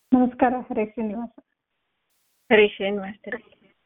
ನಮಸ್ಕಾರ ಹರೇ ಶ್ರೀನಿವಾಸ ಹರೀಶ್ ಏನ್ ಮಾಡ್ತೀರಾ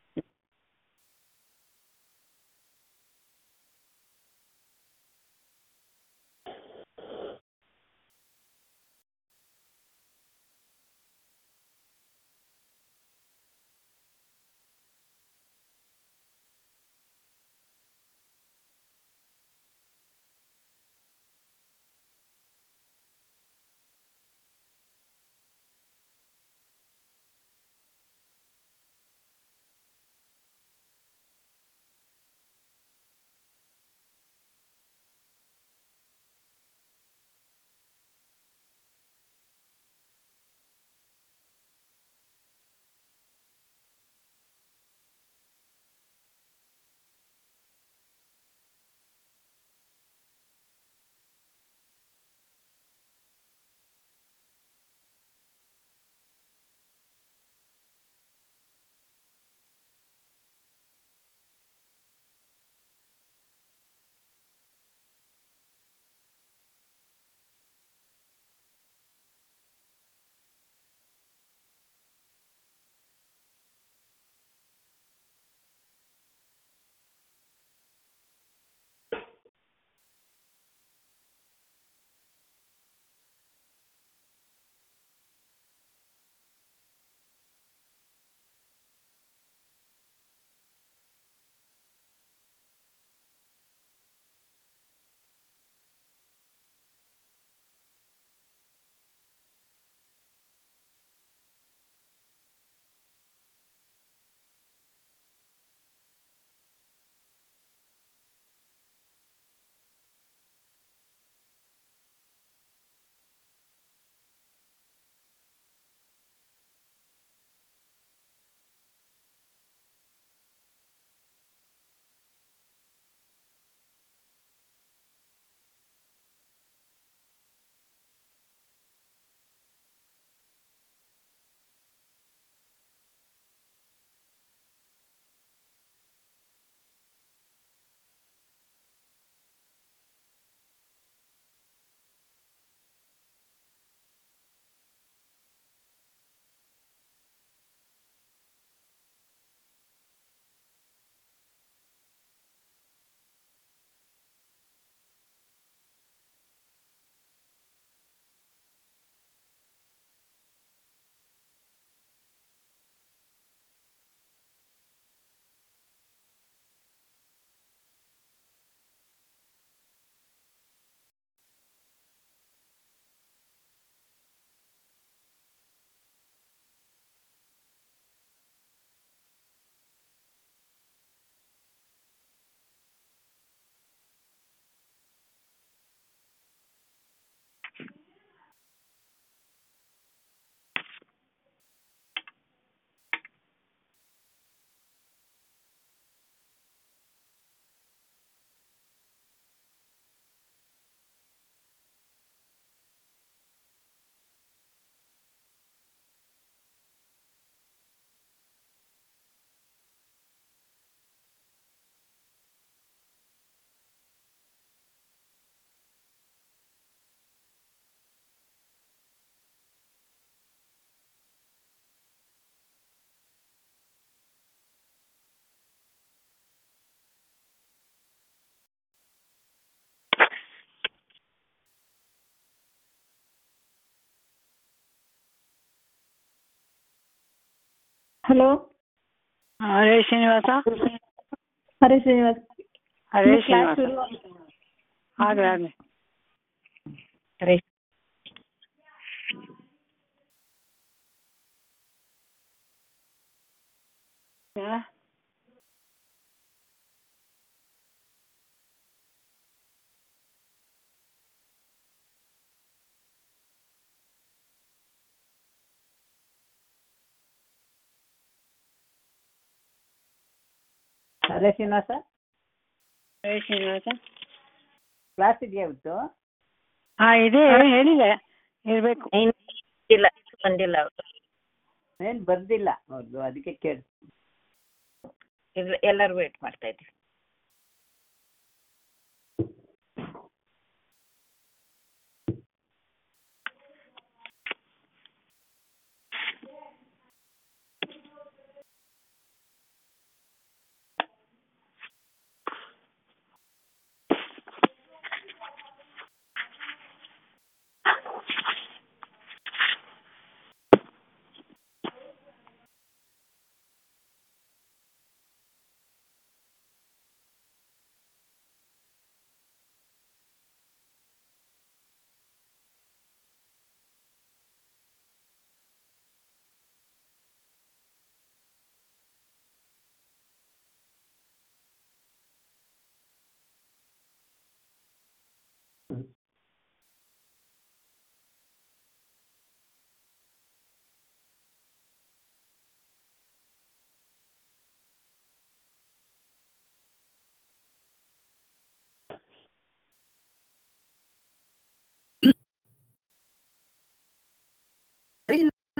ಹಲೋ ಹರೇ ಶ್ರೀನಿವಾಸ ಹರೇ ಶ್ರೀನಿವಾಸ ಹರೇ ಇನ್ನು ಕ್ಲಾಸ್ ಶ್ರೀನಿವಾಸ ಶುರು ಆಗ್ಲಿ ಆಗ್ಲಿ ಹರೀಶ್ ಹಾ? ಹರೇ ಶ್ರೀನಿವಾಸ ಹರೇ ಶ್ರೀನಿವಾಸ ಕ್ಲಾಸ್ ಇದೆಯಾ ಇವತ್ತು ಹಾ ಇದೆ ಹೇಳಿದೆ ಇರ್ಬೇಕು ಏನ್ ಇಲ್ಲ ಬಂದಿಲ್ಲ ಅವ್ರು ಏನ್ ಬರ್ದಿಲ್ಲ ಹೌದು ಅದಕ್ಕೆ ಕೇಳಿ ಇಲ್ಲ ಎಲ್ಲರೂ ವೇಟ್ ಮಾಡ್ತಾ ಇದ್ದೀವಿ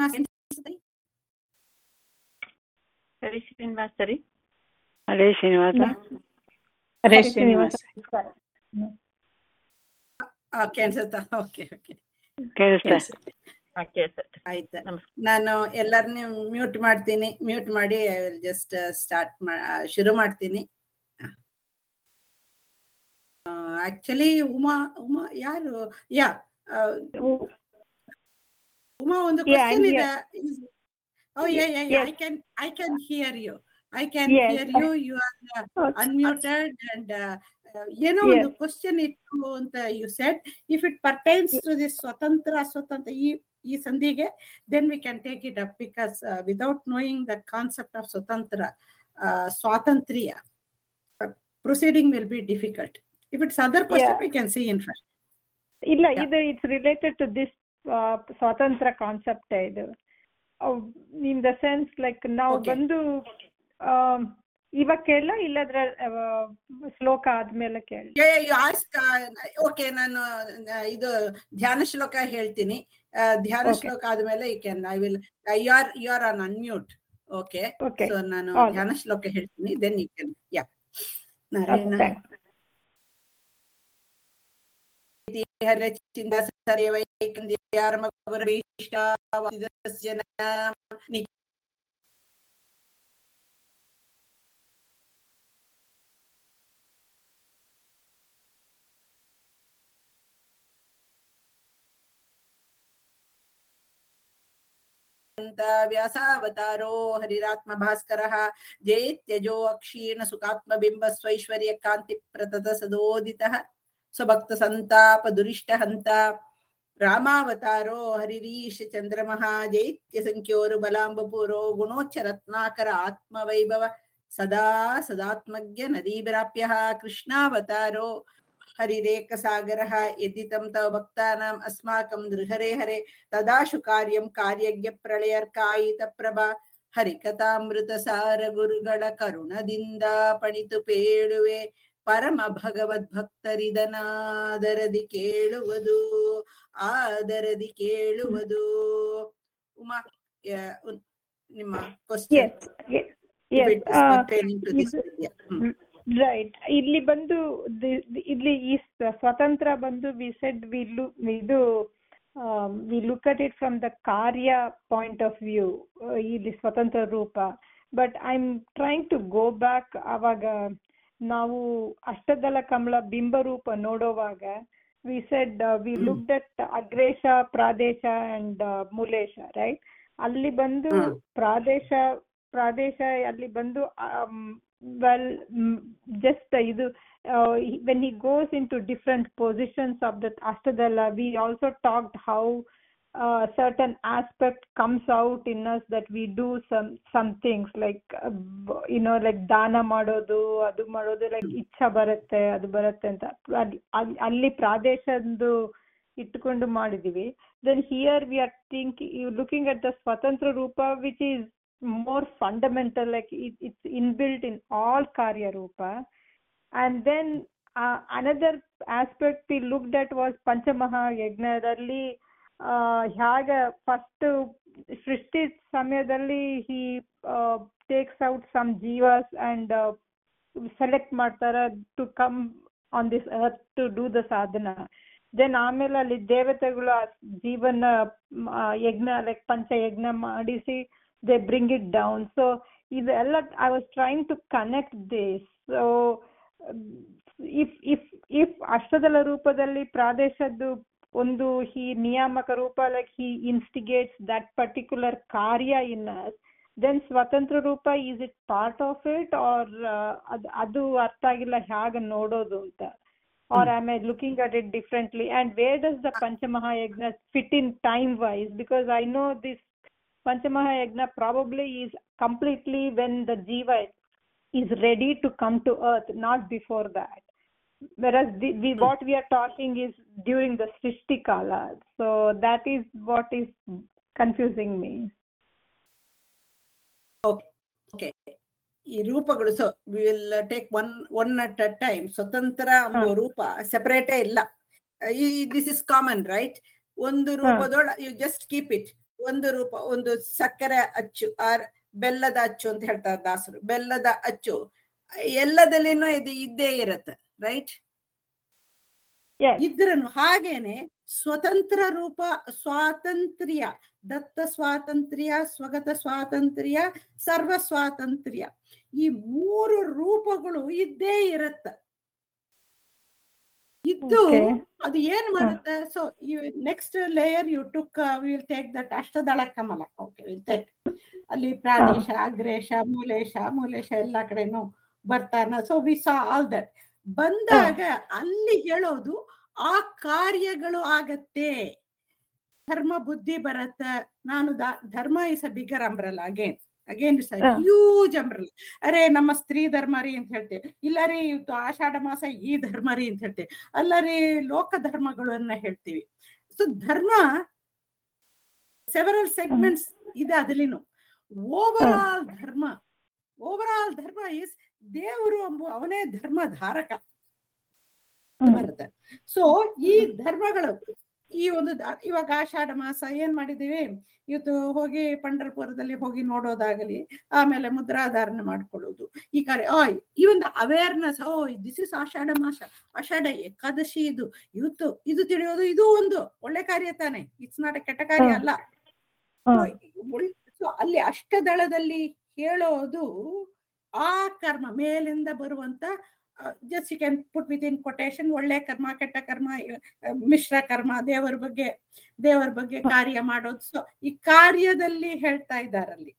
ಸರಿ ಶ್ರೀನಿವಾಸ್ ಸರಿ ಹರೇ ಶ್ರೀನಿವಾಸ ಹರೇ ಶ್ರೀನಿವಾಸ ಕೇಳಿಸುತ್ತಾ ಓಕೆ ಓಕೆ ಕೇಳಿಸ್ತಾ ಹಾ ಕೇಳ್ಸತ್ತೆ ಆಯ್ತು ನಮಸ್ಕಾರ ನಾನು ಎಲ್ಲರನ್ನೂ ಮ್ಯೂಟ್ ಮಾಡ್ತೀನಿ ಮ್ಯೂಟ್ ಮಾಡಿ ಜಸ್ಟ್ ಸ್ಟಾರ್ಟ್ ಶುರು ಮಾಡ್ತೀನಿ ಆಕ್ಚುಲಿ ಉಮಾ ಉಮಾ ಯಾರು ಯಾ ಉಮಾ ಒಂದು Yeah, ಕ್ವಶನ್ I'm ಇದೆ oh yeah yeah Yes. I can I can hear you I can Yes. Hear you you are Okay. Unmuted and ಏನೋ Yes. ಒಂದು ಕ್ವಶನ್ ಇತ್ತು ಅಂತ you said if it pertains to this ಸ್ವತಂತ್ರ ಸ್ವತಂತ್ರ ಈ ಈ ಸಂಧಿಗೆ then we can take it up because without knowing the concept of ಸ್ವತಂತ್ರ ಸ್ವಾತಂತ್ರ್ಯ proceeding will be difficult if it's other question Yeah. We can see in front ಇಲ್ಲ Yeah. ಇದು it's related to this ಸ್ವಾತಂತ್ರ್ಯ concept ಇದು in the sense like ನಾವು Okay. ಬಂದು um, ಇವಾಗ ಕೇಳಲ್ಲ ಇಲ್ಲದ್ರ ಶ್ಲೋಕ ಆದ್ಮೇಲೆ ಕೇಳ ಓಕೆ ನಾನು ಆ, ಇದು ಧ್ಯಾನ ಶ್ಲೋಕ ಹೇಳ್ತೀನಿ ಆ, ಧ್ಯಾನ Okay. ಶ್ಲೋಕ ಆದ್ಮೇಲೆ you can I will you are you are on unmute okay okay so ನಾನು All right. ಧ್ಯಾನ ಶ್ಲೋಕ ಹೇಳ್ತೀನಿ then you can yeah Narayana ಹರಚಿಂದ ಸರೆ ವೈಕಂದ್ಯಾರಮ ಜನ ವ್ಯಾಸಾವತಾರೋ ಹರಿರಾತ್ಮ ಭಾಸ್ಕರ ಜೇತ್ಯಜೋ ಅಕ್ಷೀಣ ಸುಖಾತ್ಮ ಬಿಂಬ ಸ್ವೈಶ್ವರ್ಯ ಕಾಂತಿ ಪ್ರತತ ಸದೋದಿತ ಸ್ವಭಕ್ತ ಸಂತಾಪ ದುರಿಷ್ಟ ಹಂತ ರಾಮಾವತಾರೋ ಹರಿರೀಶ ಚಂದ್ರಮಃ ಜೈತ್ಯ ಸಂಖ್ಯೋರು ಬಲಾಂಬಪೂರೋ ಗುಣೋಚ್ಚ ರತ್ನಾಕರ ಆತ್ಮವೈಭವ ಸದಾ ಸದಾತ್ಮಜ್ಞ ನದೀಭಿರಾಪ್ಯ ಕೃಷ್ಣಾವತಾರೋ ಹರಿರೇಕ ಸಾಗರ ಯದಿತಂ ತವ ಭಕ್ತಾನಾಂ ಅಸ್ಮಾಕಂ ದೃಹರೆ ಹರೆ ತದಾಶು ಕಾರ್ಯಂ ಕಾರ್ಯಜ್ಞ ಪ್ರಳಯರ್ಕಾಯಿತ ಪ್ರಭಾ ಹರಿಕಥಾಮೃತ ಸಾರ ಗುರುಗಳ ಕರುಣದಿಂದ ಪಣಿತು ಪೇಳುವೆ ಪರಮ ಭಗವದ್ ಭಕ್ತರಿದನಾದರದಿ ಕೇಳುವುದು ಆದರದಿ ಕೇಳುವುದು ಉಮಾ ಯ- ಉನ್- ನಿಮ್ಮ question yes yes hmm right ಇಲ್ಲಿ ಬಂದು ದಿ- ದಿ- ಇಲ್ಲಿ ಈ ಸ- ಸ್ವತಂತ್ರ ಬಂದು ವಿ ಸೆಡ್ ವಿ ಲು ಇದು we look at it from the ಕಾರ್ಯ ಪಾಯಿಂಟ್ ಆಫ್ ವ್ಯೂ ಇಲ್ಲಿ ಸ್ವತಂತ್ರ ರೂಪ but I am trying to go back ಅವಾಗ ನಾವು ಅಷ್ಟದಲ ಕಮಲ ಬಿಂಬರೂಪ ನೋಡುವಾಗ we said we hmm. Look at ಅಗ್ರೇಶ ಪ್ರಾದೇಶ ಅಂಡ್ ಮೂಲೇಶ ರೈಟ್ ಅಲ್ಲಿ ಬಂದು ಹ್ಮ್. ಪ್ರಾದೇಶ ಪ್ರಾದೇಶ ಅಲ್ಲಿ ಬಂದು ವೆಲ್ ಜಸ್ಟ್ ಇದು when he goes in to different positions of that ಅಷ್ಟದಲ್ಲ we also talked how certain aspect comes out in us that we do some some things like uh, b- you know like ದಾನ ಮಾಡೋದು ಅದು ಮಾಡೋದು like ಇಚ್ಛಾ ಬರುತ್ತೆ ಅದು ಬರುತ್ತೆ ಅಂತ ಅಲ್ಲಿ ಅಲ್ಲಿ- ಅಲ್ಲಿ ಪ್ರಾದೇಶದ್ದು ಇಟ್ಕೊಂಡು ಮಾಡಿದೀವಿ then here we are think looking at the ಸ್ವತಂತ್ರ ರೂಪ which is more fundamental like it, it's inbuilt in all karya rupa and then uh, another aspect we looked at was panchamaha ಯಜ್ಞದಲ್ಲಿ ಹೇಗೆ ಫಸ್ಟ್ ಸೃಷ್ಟಿ ಸಮಯದಲ್ಲಿ he takes out some ಜೀವಸ್ and select ಮಾಡ್ತಾರೆ to come on this earth to do the ಸಾಧನ then ಆಮೇಲೆ ಅಲ್ಲಿ ದೇವತೆಗಳು ಆ ಜೀವನ ಮ್, ಆ, ಯಜ್ಞ ಲೈಕ್ ಪಂಚ ಯಜ್ಞ ಮಾಡಿಸಿ they bring it down so ಇದೆಲ್ಲ I was trying to connect this so if if if ಅಷ್ಟದಲ ರೂಪದಲ್ಲಿ ಪ್ರಾದೇಶದ್ದು ಒಂದು ಈ ನಿಯಾಮಕ ರೂಪ like he instigates that particular ಕಾರ್ಯ ಇನ್ ಅಸ್ ದೆನ್ ಸ್ವತಂತ್ರ ರೂಪ is it part of it are ಅದು ಅದು ಅರ್ಥ ಆಗಿಲ್ಲ ಹೇಗೆ ನೋಡೋದು ಅಂತ or am I looking at it differently? And where does the Panchamahayagna fit in time wise? Because I know this Panchamahayagna probably is completely when the Jiva is ready to come to earth, not before that. Whereas the, we, what we are talking is during the Srishti Kala. So that is what is confusing me. Okay ಈ ರೂಪಗಳು so will take one one at a time ಸ್ವತಂತ್ರ ಎಂಬ ಹಾ. ರೂಪ ಸೆಪರೇಟೇ ಇಲ್ಲ ಈ this is common right ಒಂದು ರೂಪದೊಳ ಯು ಜಸ್ಟ್ ಕೀಪ್ ಇಟ್ ಒಂದು ರೂಪ ಒಂದು ಸಕ್ಕರೆ ಅಚ್ಚು ಆರ್ ಬೆಲ್ಲದ ಅಚ್ಚು ಅಂತ ಹೇಳ್ತಾರೆ ದಾಸರು ಬೆಲ್ಲದ ಅಚ್ಚು ಎಲ್ಲದಲ್ಲಿನೂ ಇದು ಇದ್ದೇ ಇರತ್ತೆ ರೈಟ್ Yes. ಇದ್ರನು ಹಾಗೇನೆ ಸ್ವತಂತ್ರ ರೂಪ ಸ್ವಾತಂತ್ರ್ಯ ದತ್ತ ಸ್ವಾತಂತ್ರ್ಯ ಸ್ವಗತ ಸ್ವಾತಂತ್ರ್ಯ ಸರ್ವ ಸ್ವಾತಂತ್ರ್ಯ ಈ ಮೂರು ರೂಪಗಳು ಇದ್ದೇ ಇರತ್ತ ಇದ್ದು Okay. ಅದು ಏನ್ ಮಾಡುತ್ತೆ so next layer you took will take that ಅಷ್ಟದಳ ಕಮಲ ಓಕೆ ವಿಲ್ ಟೇಕ್ ಅಲ್ಲಿ ಪ್ರಾದೇಶ ಅಗ್ರೇಶ ಮೂಲೇಶ ಮೂಲೇಶ ಎಲ್ಲಾ ಕಡೆನೂ ಬರ್ತಾನ so we saw all that ಬಂದಾಗ ಅಲ್ಲಿ ಹೇಳೋದು ಆ ಕಾರ್ಯಗಳು ಆಗತ್ತೆ ಧರ್ಮ ಬುದ್ಧಿ ಬರತ್ತ ನಾನು ದ- ಧರ್ಮ is a bigger umbrella again again is ಹಾ. ಹ್ಯೂಜ್ ಅಂಬ್ರಲ್ಲ ಅರೆ ನಮ್ಮ ಸ್ತ್ರೀ ಧರ್ಮ ರೀ ಅಂತ ಹೇಳ್ತೇವೆ ಇಲ್ಲ ರೀ ಇವತ್ತು ಆಷಾಢ ಮಾಸ ಈ ಧರ್ಮ ರೀ ಅಂತ ಹೇಳ್ತೇವೆ ಅಲ್ಲ ರೀ ಲೋಕ ಧರ್ಮಗಳನ್ನ ಹೇಳ್ತೀವಿ ಸೊ ಧರ್ಮ ಸೆವರಲ್ ಸೆಗ್ಮೆಂಟ್ಸ್ ಇದೆ ಅದಲ್ಲಿನು ಓವರ್ ಆಲ್ ಧರ್ಮ ಓವರ್ ಆಲ್ ಧರ್ಮ ಇಸ್ ದೇವರು ಎಂಬ ಅವನೇ ಧರ್ಮ ಧಾರಕ ಹ್ಮ್. ಬರುತ್ತೆ ಸೊ ಈ ಧರ್ಮಗಳು ಈ ಒಂದು ದ- ಇವಾಗ ಆಷಾಢ ಮಾಸ ಏನ್ ಮಾಡಿದೀವಿ ಇವತ್ತು ಹೋಗಿ ಪಂಡರಪುರದಲ್ಲಿ ಹೋಗಿ ನೋಡೋದಾಗಲಿ ಆಮೇಲೆ ಮುದ್ರಾಧಾರಣೆ ಮಾಡ್ಕೊಳ್ಳೋದು ಈ ಕಾರ್ಯ ಆ ಈ ಒಂದು ಅವೇರ್ನೆಸ್ ಓ ದಿಸ್ ಇಸ್ ಆಷಾಢ ಮಾಸ ಆಷಾಢ ಏಕಾದಶಿ ಇದು ಇವತ್ತು ಇದು ತಿಳಿಯೋದು ಇದು ಒಂದು ಒಳ್ಳೆ ಕಾರ್ಯ ತಾನೆ ಇಟ್ಸ್ ನಾಟ್ ಕೆಟ್ಟ ಕಾರ್ಯ ಹ್ಮ್. ಅಲ್ಲ ಹ್ಮ್. ಒಳ್- so ಅಲ್ಲಿ ಅಷ್ಟದಳದಲ್ಲಿ ಹೇಳೋದು ಆ ಕರ್ಮ ಮೇಲಿಂದ ಬರುವಂತ just you can put with in quotation ಒಳ್ಳೆ ಕರ್ಮ ಕೆಟ್ಟ ಕರ್ಮ ಆ, ಮಿಶ್ರ ಕರ್ಮ ದೇವರ ಬಗ್ಗೆ ದೇವರ ಬಗ್ಗೆ ಕಾರ್ಯ ಮಾಡೋದು ಸೊ ಈ ಕಾರ್ಯದಲ್ಲಿ ಹೇಳ್ತಾ ಇದ್ದಾರಲ್ಲಿ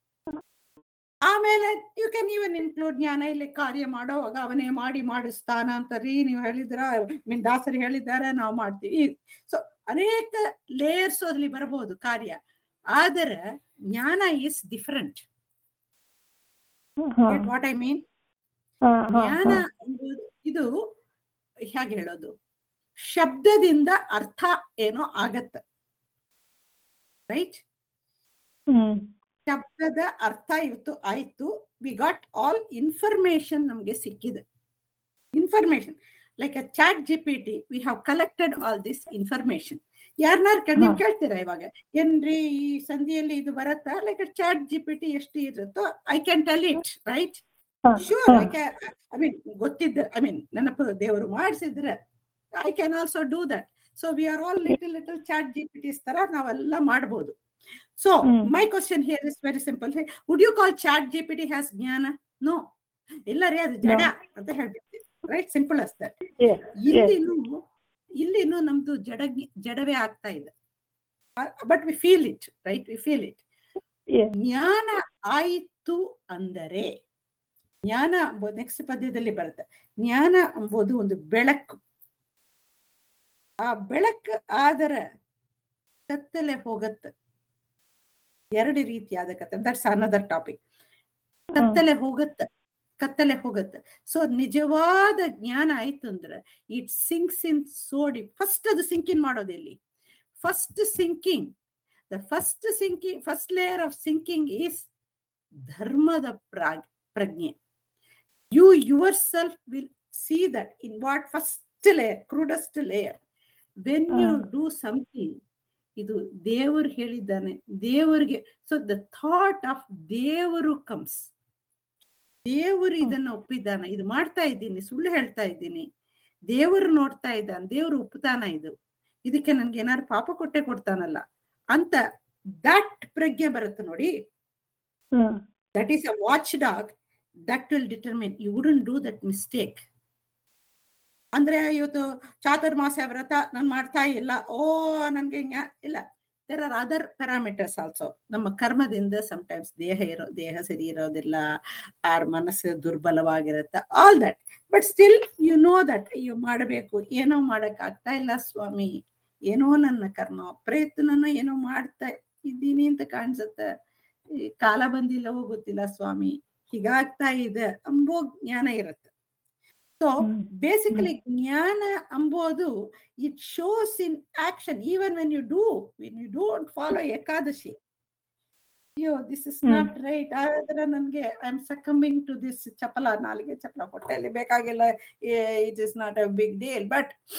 ಆಮೇಲೆ ಯು ಕ್ಯಾನ್ ಇವನ್ ಇನ್ಕ್ಲೂಡ್ ಜ್ಞಾನ ಇಲ್ಲಿ ಕಾರ್ಯ ಮಾಡೋವಾಗ ಅವನೇ ಮಾಡಿ ಮಾಡಿಸ್ತಾನ ಅಂತ ರೀ ನೀವು ಹೇಳಿದ್ರ ಮೀನ್ ದಾಸರು ಹೇಳಿದ್ದಾರೆ ನಾವು ಮಾಡ್ತೀವಿ ಸೊ ಅನೇಕ ಲೇಯರ್ಸ್ ಅದ್ರಲ್ಲಿ ಬರಬಹುದು ಕಾರ್ಯ ಆದರೆ ಜ್ಞಾನ ಇಸ್ ಡಿಫರೆಂಟ್ ಹಾ, ವಾಟ್ ಐ ಮೀನ್ ಹಾ, ಹಾ, ಜ್ಞಾನ ಹಾ. ಎಂಬುದು ಇದು ಹೇಗೆ ಹೇಳೋದು ಶಬ್ದದಿಂದ ಅರ್ಥ ಏನೋ ಆಗತ್ತೆ ರೈಟ್ ಹ್ಮ್ ಶಬ್ದದ ಅರ್ಥ ಇವತ್ತು ಆಯ್ತು ವಿ ಗಾಟ್ ಆಲ್ ಇನ್ಫಾರ್ಮೇಶನ್ ನಮ್ಗೆ ಸಿಕ್ಕಿದೆ information like a chat G P T we have collected all this information ಯಾರನ್ನಾರು ನೀವು ಹಾ. ಕೇಳ್ತೀರಾ ಇವಾಗ ಏನ್ರಿ ಈ ಸಂಧಿಯಲ್ಲಿ ಇದು ಬರತ್ತಾ like chat G P T ಎಷ್ಟು ಇರುತ್ತೋ I can tell it right ಹಾ, ಶೂರ್ ಹಾ. ಐ ಮೀನ್ ಗೊತ್ತಿದ್ದ ಐ ಮೀನ್ ನೆನಪು ದೇವರು ಮಾಡಿಸಿದ್ರೆ I can also do that so we are all little little chat G P Ts ತರ ನಾವೆಲ್ಲ ಮಾಡ್ಬೋದು so hmm. My question here is very simple would you call chat G P T has ಜ್ಞಾನ no ಇಲ್ಲ ರೀ ಅದು ಜಡ ಅಂತ ಹೇಳ್ಬಿಡ್ತೀವಿ right simple as that Yes, yes. ಇಲ್ಲಿನೂ ಇಲ್ಲಿನೂ ನಮ್ದು ಜಡ ಜಡವೇ ಆಗ್ತಾ ಇದೆ but we feel it right we feel it Yes. ಜ್ಞಾನ ಆಯಿತು ಅಂದರೆ ಜ್ಞಾನ ನೆಕ್ಸ್ಟ್ ಪದ್ಯದಲ್ಲಿ ಬರುತ್ತೆ ಜ್ಞಾನ ಎಂಬುದು ಒಂದು ಬೆಳಕು ಆ ಬೆಳಕು ಆದರೆ ಕತ್ತಲೆ ಹೋಗತ್ತೆ ಎರಡು ರೀತಿಯಾದ ಕತ್ತಲೆ ದಟ್ಸ್ ಅನದರ್ ಟಾಪಿಕ್ ಕತ್ತಲೆ ಹೋಗತ್ತೆ ಕತ್ತಲೆ ಹೋಗತ್ತೆ ಸೊ ನಿಜವಾದ ಜ್ಞಾನ ಆಯ್ತು ಅಂದ್ರೆ ಇಟ್ ಸಿಂಕ್ಸ್ ಇನ್ ಸೋಡಿ ಫಸ್ಟ್ ಅದು ಸಿಂಕ್ ಇನ್ ಮಾಡೋದು ಇಲ್ಲಿ first sinking the first sinking first layer of sinking is ಧರ್ಮದ ಪ್ರಾಗ್ ಪ್ರಜ್ಞೆ you yourself will see that in what first layer crudest layer when you hmm. Do something ಇದು ದೇವರು ಹೇಳಿದ್ದಾನೆ ದೇವರಿಗೆ ಸೊ ದ ಥಾಟ್ ಆಫ್ ದೇವರು comes ದೇವರು ಇದನ್ನ ಒಪ್ಪಿದ್ದಾನ ಇದು ಮಾಡ್ತಾ ಇದ್ದೀನಿ ಸುಳ್ಳು ಹೇಳ್ತಾ ಇದ್ದೀನಿ ದೇವರು ನೋಡ್ತಾ ಇದ್ದಾನೆ ದೇವರು ಒಪ್ಪುತ್ತಾನ ಇದು ಇದಕ್ಕೆ ನನ್ಗೆ ಏನಾದ್ರು ಪಾಪ ಕೊಟ್ಟೆ ಕೊಡ್ತಾನಲ್ಲ ಅಂತ ದಟ್ ಪ್ರಜ್ಞೆ ಬರುತ್ತೆ ನೋಡಿ ಹ್ಮ್. that is a watchdog that will determine you wouldn't do that mistake ಅಂದ್ರೆ ಇವತ್ತು ಚಾತುರ್ಮಾಸ ವ್ರತ ನಾನು ಮಾಡ್ತಾ ಇಲ್ಲ ಓ ನನ್ಗೆ ಜ್ಞಾ- ಇಲ್ಲ there are other parameters also ನಮ್ಮ ಕರ್ಮದಿಂದ ಸಮಟೈಮ್ಸ್ ದೇಹ ಇರೋ ದೇಹ ಸರಿ ಇರೋದಿಲ್ಲ ಆರ್ ಮನಸ್ಸು ದುರ್ಬಲವಾಗಿರುತ್ತೆ all that but still you know that ಅಯ್ಯೋ ಮಾಡಬೇಕು ಏನೋ ಮಾಡಕ್ ಆಗ್ತಾ ಇಲ್ಲ ಸ್ವಾಮಿ ಏನೋ ನನ್ನ ಕರ್ಮ ಪ್ರಯತ್ನನ ಏನೋ ಮಾಡ್ತಾ ಇದ್ದೀನಿ ಅಂತ ಕಾಣಿಸುತ್ತೆ ಈ ಕಾಲ ಬಂದಿಲ್ಲವೋ ಗೊತ್ತಿಲ್ಲ ಸ್ವಾಮಿ ಹೀಗಾಗ್ತಾ ಇದೆ ಅಂಬೋ ಜ್ಞಾನ ಇರುತ್ತೆ ಸೊ ಹ್ಮ್. ಬೇಸಿಕಲಿ ಜ್ಞಾನ ಅಂಬೋದು it shows in action even when you do when you don't follow Ekadashi ಅಯ್ಯೋ this is hmm. Not right ಆದ್ರೆ ನನ್ಗೆ I am succumbing to this ಚಪಲ ನಾಲಿಗೆ ಚಪಲ ಹೊಟ್ಟೆಯಲ್ಲಿ ಬೇಕಾಗಿಲ್ಲ it is not a big deal but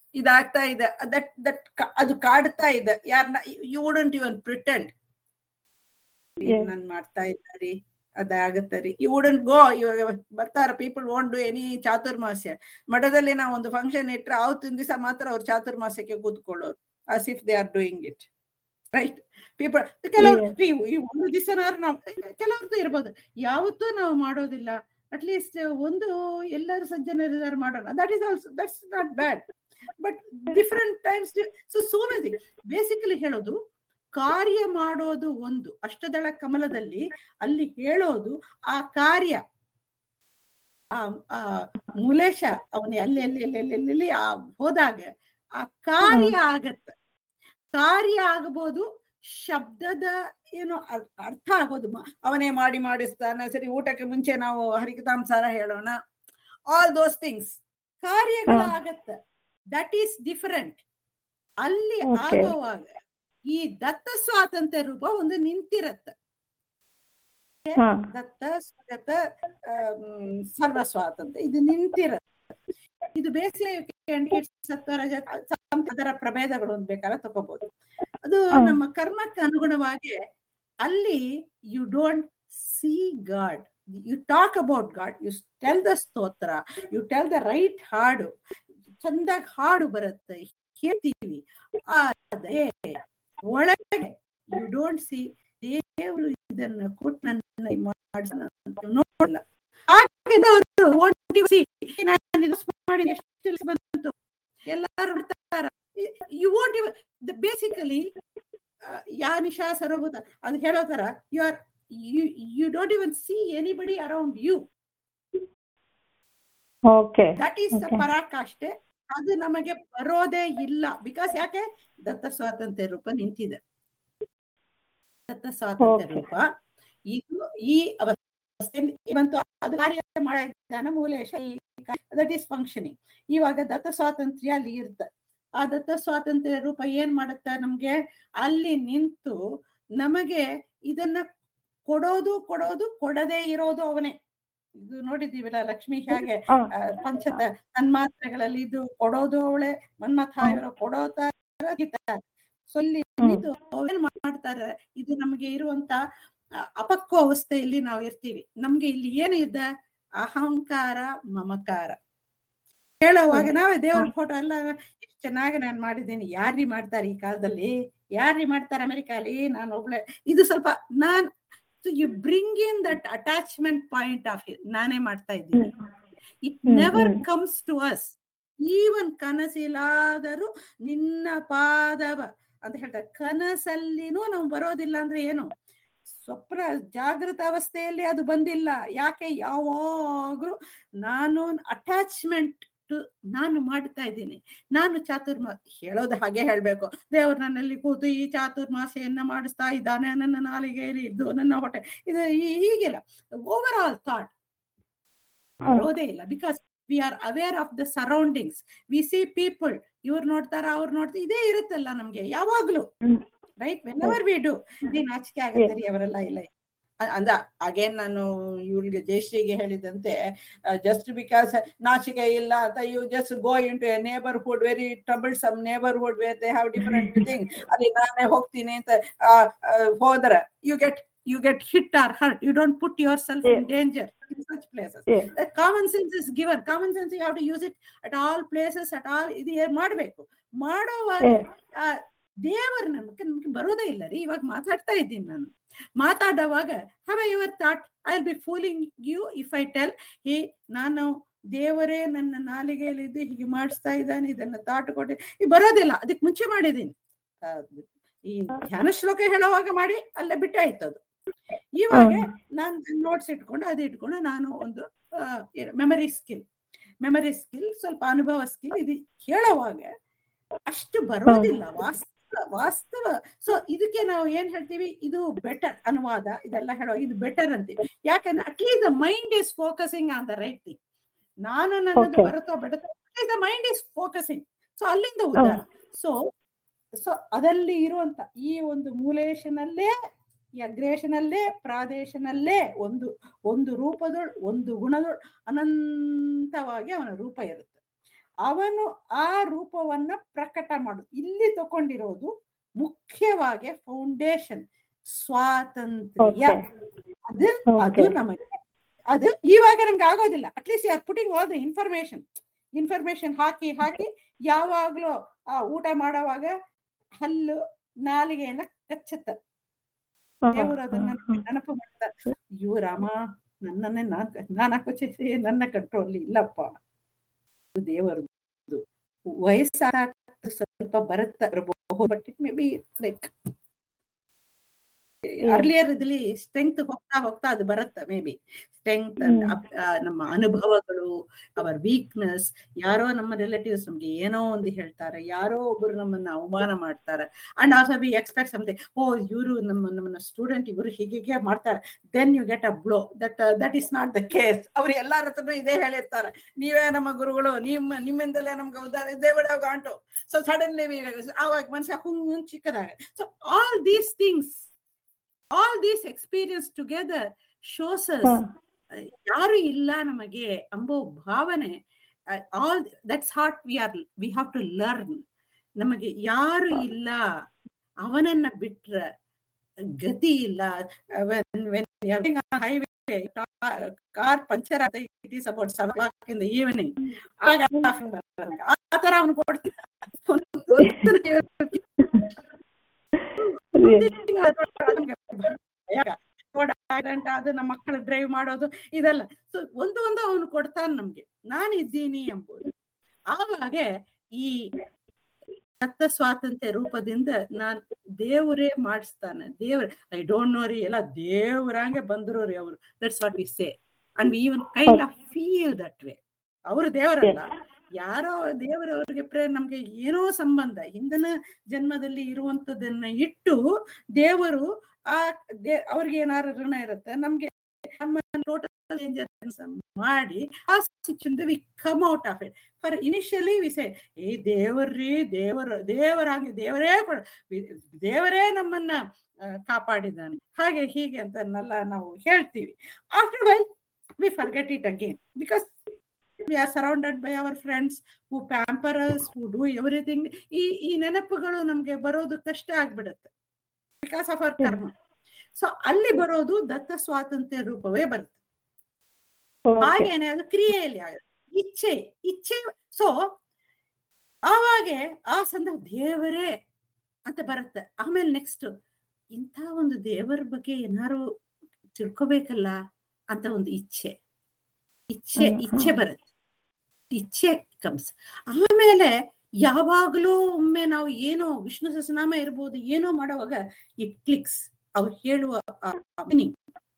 ಇದಾಗ್ತಾ ಇದೆ ದಟ್ ದಟ್ ಅದು ಕಾಡ್ತಾ ಇದೆ ಯಾರನ್ನ you wouldn't even pretend Yes. ನನ್ ಮಾಡ್ತಾ ಇದ್ದಾರಿ ಅದಾಗತ್ತೆ ರೀ ಯು ವುಡಂಟ್ ಗೋ ಬರ್ತಾರ people want do any Chaturmasya ಮಠದಲ್ಲಿ ನಾವು ಒಂದು ಫಂಕ್ಷನ್ ಇಟ್ರೆ ಅವತ್ತಿನ ದಿವಸ ಮಾತ್ರ ಅವ್ರು ಚಾತುರ್ಮಾಸ್ಯಕ್ಕೆ ಕೂತ್ಕೊಳ್ಳೋರು as if they are doing it right people ಕೆಲವರು ಈ ಈ ಒಂದು ದಿವಸನಾರು ನಾವು ಕೆಲವ್ರದ್ದು ಇರ್ಬೋದು ಯಾವತ್ತೂ ನಾವು ಮಾಡೋದಿಲ್ಲ ಅಟ್ಲೀಸ್ಟ್ ಒಂದು ಎಲ್ಲರೂ ಸಜ್ಜನರಿದ್ದಾರೆ ಮಾಡೋಣ that is also that's not bad but different times so so many basically ಹೇಳೋದು ಕಾರ್ಯ ಮಾಡೋದು ಒಂದು ಅಷ್ಟದಳ ಕಮಲದಲ್ಲಿ ಅಲ್ಲಿ ಹೇಳೋದು ಆ ಕಾರ್ಯ ಆ ಆ ಮುಲೇಶ ಅವನ ಅಲ್ಲಿ ಅಲ್ಲಿ ಅಲ್ಲಿ ಅಲ್ಲಿ ಅಲ್ಲಿ ಅಲ್ಲಿ ಆ ಹೋದಾಗ ಆ ಕಾರ್ಯ ಆಗತ್ತೆ ಕಾರ್ಯ ಆಗಬಹುದು ಶಬ್ದದ ಏನು ಅರ್- ಅರ್ಥ ಆಗೋದು ಮ- ಅವನೇ ಮಾಡಿ ಮಾಡಿಸ್ತಾನೆ ಸರಿ ಊಟಕ್ಕೆ ಮುಂಚೆ ನಾವು ಹರಿಕತಾಂಸಾರ ಹೇಳೋಣ ಆಲ್ ದೋಸ್ ಥಿಂಗ್ಸ್ ಕಾರ್ಯಗಳು ಹಾ. ಆಗತ್ತೆ ದಟ್ ಈಸ್ ಡಿಫರೆಂಟ್ ಅಲ್ಲಿ Okay. ಆಗುವಾಗ ಈ ದತ್ತ ಸ್ವಾತಂತ್ರ್ಯ ರೂಪ ಒಂದು ನಿಂತಿರತ್ತೆ ಹಾ ದತ್ತ ಸ್ವಗತ ಆಮ್, ಸರ್ವ ಸ್ವಾತಂತ್ರ್ಯ ಇದು ನಿಂತಿರತ್ತೆ ಇದು ಬೇಸಿಗೆ ಸತ್ವರಜ ಅದರ ಪ್ರಭೇದಗಳು ಅಂತ ಬೇಕಾದ್ರೆ ತಗೋಬಹುದು ಅದು ಹಾ. ನಮ್ಮ ಕರ್ಮಕ್ಕೆ ಅನುಗುಣವಾಗಿ ಅಲ್ಲಿ you don't see God you talk about God you tell the ಸ್ತೋತ್ರ ಯು ಟೆಲ್ ದ ರೈಟ್ ಹಾಡು ಚಂದಾಗಿ ಹಾಡು ಬರುತ್ತೆ ಹೇಳ್ತೀವಿ ಆದ್ರೆ ಒಳಗೆ ಯು ಡೋಂಟ್ ಸಿ ದೇವರು ಇದನ್ನ ಕೊಟ್ಟು ನನ್ನ ಮಾಡಿಸ್ನ ಅಂತ ನೋಡಲ್ಲ ಹಾಗೆ ಅವರು ಓಡಿ ಸಿ, ನಾನು ಇದು ಮಾಡಿ ಎಷ್ಟು ತಿಳಿಸಿ ಬಂತು ಎಲ್ಲಾರು ಬಿಡ್ತಾರ ಯು ವಾಂಟ್ ಬೇಸಿಕಲಿ ಯಾ ನಿಶಾ ಸರ್ವಭೂತ ಅದು ಹೇಳೋ ತರ you are you you don't even see anybody around you okay that is the Okay. ಪರಾಕಾಷ್ಠೆ ಅದು ನಮಗೆ ಬರೋದೇ ಇಲ್ಲ ಬಿಕಾಸ್ ಯಾಕೆ ದತ್ತ ಸ್ವಾತಂತ್ರ್ಯ ರೂಪ ನಿಂತಿದೆ ದತ್ತ ಸ್ವಾತಂತ್ರ್ಯ Okay. ರೂಪ ಇದು ಈ ಅವಸ್ಥೆಯಲ್ಲಿ ಬಂತು ಅದು ಕಾರ್ಯ ಮಾಡಿದ್ದಾನ ಮೂಲೇಶ ದಟ್ ಈಸ್ ಫಂಕ್ಷನಿಂಗ್ ಇವಾಗ ದತ್ತ ಸ್ವಾತಂತ್ರ್ಯ ಅಲ್ಲಿ ಇರುತ್ತೆ ಆ ದತ್ತ ಸ್ವಾತಂತ್ರ್ಯ ರೂಪ ಏನ್ ಮಾಡುತ್ತೆ ನಮ್ಗೆ ಅಲ್ಲಿ ನಿಂತು ನಮಗೆ ಇದನ್ನ ಕೊಡೋದು ಕೊಡೋದು ಕೊಡದೇ ಇರೋದು ಅವನೇ ಇದು ನೋಡಿದೀವಿಲ್ಲ ಲಕ್ಷ್ಮಿ ಹೇಗೆ ಹಾ ಆ, ಪಂಚತ ತನ್ಮಾತ್ರೆಗಳಲ್ಲಿ ಇದು ಕೊಡೋದು ಅವಳೆ ಮನ್ಮಥ ಇವರು ಕೊಡೋ ತರ ಇದ್ದಾರೆ. ಸೊ ಇಲ್ಲಿ ಹ್ಮ್. ಇದು ಏನ್ ಮಾಡ್ತಾರೆ ಇದು ನಮಗೆ ಇರುವಂತ ಆ, ಅಪಕ್ವ ಅವಸ್ಥೆಯಲ್ಲಿ ನಾವು ಇರ್ತೀವಿ ನಮ್ಗೆ ಇಲ್ಲಿ ಏನು ಇದೆ ಅಹಂಕಾರ ಮಮಕಾರ ಹೇಳುವಾಗ ನಾವೇ ದೇವ್ರ ಫೋಟೋ ಎಲ್ಲ ಎಷ್ಟು ಚೆನ್ನಾಗಿ ನಾನು ಮಾಡಿದ್ದೀನಿ ಯಾರ್ರಿ ಮಾಡ್ತಾರೆ ಈ ಕಾಲದಲ್ಲಿ ಯಾರ್ರಿ ಮಾಡ್ತಾರೆ ಅಮೆರಿಕಾಲಿ ನಾನು ಒಬ್ಳೆ ಇದು ಸ್ವಲ್ಪ ನಾನ್ you bring in that attachment point of ನಾನೇ ಮಾಡ್ತಾ ಇದ್ದೀನಿ it hmm, never hmm. Comes to us even ಕನಸಿಲಾದರೂ ನಿನ್ನ ಪಾದವ ಅಂತ ಹೇಳ್ತಾರೆ ಕನಸಲ್ಲಿನೂ ನಾವು ಬರೋದಿಲ್ಲ ಅಂದ್ರೆ ಏನು ಸ್ವಪ್ನ ಜಾಗೃತ ಅವಸ್ಥೆಯಲ್ಲಿ ಅದು ಬಂದಿಲ್ಲ ಯಾಕೆ ಯಾವಾಗ್ಲೂ ನಾನು ಅಟ್ಯಾಚ್ಮೆಂಟ್ ನಾನು ಮಾಡ್ತಾ ಇದ್ದೀನಿ ನಾನು ಚಾತುರ್ಮಾ ಹೇಳೋದು ಹಾಗೆ ಹೇಳ್ಬೇಕು ದೇವರು ನನ್ನಲ್ಲಿ ಕೂತು ಈ ಚಾತುರ್ಮಾಸೆಯನ್ನ ಮಾಡಿಸ್ತಾ ಇದ್ದಾನೆ ನನ್ನ ನಾಲಿಗೆಯಲ್ಲಿ ಇದ್ದು ನನ್ನ ಹೊಟ್ಟೆ ಇದು ಈ- ಹೀಗಿಲ್ಲ ಓವರ್ ಆಲ್ ಥಾಟ್ ಬರೋದೇ ಇಲ್ಲ because we are aware of the surroundings we see people ಇವ್ರು ನೋಡ್ತಾರ ಅವ್ರು ನೋಡ್ತಾರೆ ಇದೇ ಇರುತ್ತಲ್ಲ ನಮ್ಗೆ ಯಾವಾಗ್ಲೂ hmm. Right whenever we do ಈ ನಾಚಿಕೆ ಆಗತ್ತೆ ರೀ ಅವರೆಲ್ಲ ಇಲ್ಲ ಅ- ಅಂದ ಅಗೇನ್ ನಾನು ಇವಳಿಗೆ ಜಯಶ್ರೀಗೆ ಹೇಳಿದಂತೆ ಜಸ್ಟ್ ಬಿಕಾಸ್ ನಾಚಿಕೆ ಇಲ್ಲ ಅಂತ you just go into a neighbourhood very troublesome neighbourhood where they have different thing ಅಲ್ಲಿ ನಾನೇ ಹೋಗ್ತೀನಿ ಅಂತ ಆ, ಆ, ಹೋದ್ರೆ you get you get hit or hurt you don't put yourself in danger in such places Yeah. Common sense is given common sense you have to use it at all places at all ಇದು ಏನ್ ಮಾಡ್ಬೇಕು ಮಾಡೋವಾಗ Yeah. ಆ, ದೇವರು ನಮ್ಗೆ ನಮ್ಗೆ ಬರೋದೇ ಇಲ್ಲ ರೀ ಇವಾಗ ಮಾತಾಡ್ತಾ ಇದ್ದೀನಿ ನಾನು ಮಾತಾಡುವಾಗ have your thought I will be fooling you if I tell hey ನಾನು ದೇವರೇ ನನ್ನ ನಾಲಿಗೆಯಲ್ಲಿ ಇದ್ದು ಹೀಗೆ ಮಾಡಿಸ್ತಾ ಇದ್ದಾನೆ ಇದನ್ನ ತಾಟ್ ಕೊಟ್ಟು ಇದು ಬರೋದಿಲ್ಲ ಅದಕ್ಕೆ ಮುಂಚೆ ಮಾಡಿದ್ದೀನಿ ಆ, ಈ ಧ್ಯಾನ ಶ್ಲೋಕ ಹೇಳುವಾಗ ಮಾಡಿ ಅಲ್ಲೇ ಬಿಟ್ಟಾಯ್ತು ಅದು ಇವಾಗ ನಾನು ನೋಟ್ಸ್ ಇಟ್ಕೊಂಡು ಅದು ಇಟ್ಕೊಂಡು ನಾನು ಒಂದು ಮೆಮರಿ ಸ್ಕಿಲ್ ಮೆಮರಿ ಸ್ಕಿಲ್ ಸ್ವಲ್ಪ ಅನುಭವ ಸ್ಕಿಲ್ ಇದು ಹೇಳುವಾಗ ಅಷ್ಟು ಬರೋದಿಲ್ಲ ವಾಸ್ತವ ವಾಸ್ತವ ಸೊ ಇದಕ್ಕೆ ನಾವು ಏನ್ ಹೇಳ್ತೀವಿ ಇದು ಬೆಟರ್ ಅನುವಾದ ಇದೆಲ್ಲ ಹೇಳೋ ಇದು ಬೆಟರ್ ಅಂತೀವಿ ಯಾಕಂದ್ರೆ at least the mind is focusing on the right thing ನಾನು ನನ್ನದು Okay. ಬರುತ್ತೋ ಬಿಡುತ್ತೋ the mind is focusing so ಅಲ್ಲಿಂದ ಉದ್ದಾರ ಸೊ ಸೊ ಅದಲ್ಲಿ ಇರುವಂತ ಈ ಒಂದು ಮೂಲೇಶನಲ್ಲೇ ಈ ಅಗ್ರೇಶನಲ್ಲೇ ಪ್ರಾದೇಶನಲ್ಲೇ ಒಂದು ಒಂದು ರೂಪದೊಳ್ ಒಂದು ಗುಣದೊಳ್ ಅನಂತವಾಗಿ ಅವನ ರೂಪ ಇರುತ್ತೆ ಅವನು ಆ ರೂಪವನ್ನ ಪ್ರಕಟ ಮಾಡು ಇಲ್ಲಿ ತಗೊಂಡಿರೋದು ಮುಖ್ಯವಾಗಿ ಫೌಂಡೇಶನ್ ಸ್ವಾತಂತ್ರ್ಯ ಅದು ಅದು Okay. ನಮಗೆ ಅದು ಇವಾಗ ನಮ್ಗೆ ಆಗೋದಿಲ್ಲ at least are putting all the information information ಹಾಕಿ ಹಾಕಿ ಯಾವಾಗ್ಲೂ ಆ ಊಟ ಮಾಡೋವಾಗ ಹಲ್ಲು ನಾಲಿಗೆಯನ್ನ ಕಚ್ಚುತ್ತ ದೇವರು ಅದನ್ನ ನೆನಪು ಮಾಡ್ತಾರೆ ಅಯ್ಯೋ ರಾಮ ನನ್ನನ್ನೇ ನಾನ್ ನಾನು ಹಾಕೋಚಿ ನನ್ನ ಕಂಟ್ರೋಲ್ ಇಲ್ಲಪ್ಪ ಇದು ದೇವರದು ವಯಸ್ಸಾದ ಸ್ವಲ್ಪ ಬರುತ್ತ but it may be like earlier ಇದ್ರಲ್ಲಿ ಸ್ಟ್ರೆಂತ್ ಹೋಗ್ತಾ ಹೋಗ್ತಾ ಅದು ಬರುತ್ತೆ ಮೇ ಬಿ ಸ್ಟ್ರೆಂತ್ ನಮ್ಮ ಅನುಭವಗಳು ಅವರ್ ವೀಕ್ನೆಸ್ ಯಾರೋ ನಮ್ಮ ರಿಲೇಟಿವ್ಸ್ ನಮ್ಗೆ ಏನೋ ಒಂದು ಹೇಳ್ತಾರೆ ಯಾರೋ ಒಬ್ರು ನಮ್ಮನ್ನ ಅವಮಾನ ಮಾಡ್ತಾರೆ and also we expect something oh ಇವರು ನಮ್ಮ ನಮ್ಮನ್ನ ಸ್ಟೂಡೆಂಟ್ ಇವರು ಹೀಗೆ ಹೀಗೆ ಮಾಡ್ತಾರೆ then you get a blow that that is not the case ಅವ್ರು ಎಲ್ಲಾರ ಹತ್ರನೂ ಇದೇ ಹೇಳಿರ್ತಾರೆ ನೀವೇ ನಮ್ಮ ಗುರುಗಳು ನಿಮ್ಮ ನಿಮ್ಮಿಂದಲೇ ನಮ್ಗೆ ಉದಾರ they would have gone to so suddenly ಆವಾಗ ಮನುಷ್ಯ ಹುಂಗ್ ಚಿಕ್ಕದಾಗ so all these things all these experience together shows ಯಾರು ಇಲ್ಲ ನಮಗೆ ಅಂಬೋ ಭಾವನೆ all that's what we are we have to learn ನಮಗೆ ಯಾರು ಇಲ್ಲ ಅವನನ್ನ ಬಿಟ್ರ ಗತಿ ಇಲ್ಲ ಹೈವೇ ಕಾರ್ ಪಂಚರ್ ಆದ it is about seven in the evening ಆಗ ಆ ತರ ಅವನು ಕೊಡ್ತಾನೆ ಅದು ನಮ್ಮ ಮಕ್ಕಳು ಡ್ರೈವ್ ಮಾಡೋದು ಇದೆಲ್ಲ ಸೊ ಒಂದು ಒಂದು ಅವನು ಕೊಡ್ತಾನೆ ನಮ್ಗೆ ನಾನು ಇದ್ದೀನಿ ಎಂಬುದು ಆವಾಗ ಈ ಸತ್ತ ಸ್ವಾತಂತ್ರ್ಯ ರೂಪದಿಂದ ನಾನ್ ದೇವರೇ ಮಾಡಿಸ್ತಾನೆ ದೇವ್ರ ಐ ಡೋಂಟ್ ನೋ ರೀ ಎಲ್ಲ ದೇವರಂಗೆ ಬಂದ್ರು ರೀ ಅವರು that's what we say and we even kind of feel that way ಅವರು ದೇವರಲ್ಲ ಯಾರೋ ದೇವರವ್ರಿಗೆ ಪ್ರೇ ನಮ್ಗೆ ಏನೋ ಸಂಬಂಧ ಹಿಂದಿನ ಜನ್ಮದಲ್ಲಿ ಇರುವಂತದನ್ನ ಇಟ್ಟು ದೇವರು ಆ ದೇ ಅವ್ರಿಗೆ ಏನಾರು ಋಣ ಇರುತ್ತೆ ನಮ್ಗೆ ನಮ್ಮ ಟೋಟಲ್ ಮಾಡಿ ಆ situation we come out of it for initially we say ಏ ದೇವರ್ರಿ ದೇವರ ದೇವರಾಗಿ ದೇವರೇ ಕೊಡ ದೇವರೇ ನಮ್ಮನ್ನ ಕಾಪಾಡಿದ್ದಾನೆ ಹಾಗೆ ಹೀಗೆ ಅಂತನ್ನೆಲ್ಲ ನಾವು ಹೇಳ್ತೀವಿ after while we forget it again because we are surrounded by our friends who pampers who do everything ಈ ಈ ನೆನಪುಗಳು ನಮ್ಗೆ ಬರೋದು ಕಷ್ಟ ಆಗ್ಬಿಡುತ್ತೆ because of our karma so ಅಲ್ಲಿ ಬರೋದು ದತ್ತ ಸ್ವಾತಂತ್ರ್ಯ ರೂಪವೇ ಬರುತ್ತೆ ಹಾಗೇನೆ ಅದು ಕ್ರಿಯೆಯಲ್ಲಿ ಆಗುತ್ತೆ ಇಚ್ಛೆ ಇಚ್ಛೆ ಸೊ ಆವಾಗೆ ಆ ಸಂದರ್ಭ ದೇವರೇ ಅಂತ ಬರುತ್ತೆ ಆಮೇಲೆ ನೆಕ್ಸ್ಟ್ ಇಂಥ ಒಂದು ದೇವರ ಬಗ್ಗೆ ಏನಾರು ತಿಳ್ಕೊಬೇಕಲ್ಲ ಅಂತ ಒಂದು ಇಚ್ಛೆ ಇಚ್ಛೆ ಇಚ್ಛೆ ಬರುತ್ತೆ ಇಚ್ಛೆ ಕಮ್ಸ್ ಆಮೇಲೆ ಯಾವಾಗ್ಲೂ ಒಮ್ಮೆ ನಾವು ಏನೋ ವಿಷ್ಣು ಸಹಸ್ರನಾಮ ಇರ್ಬೋದು ಏನೋ ಮಾಡುವಾಗ ಇಟ್ ಕ್ಲಿಕ್ಸ್ ಅವ್ರು ಹೇಳುವ ಮೀನಿಂಗ್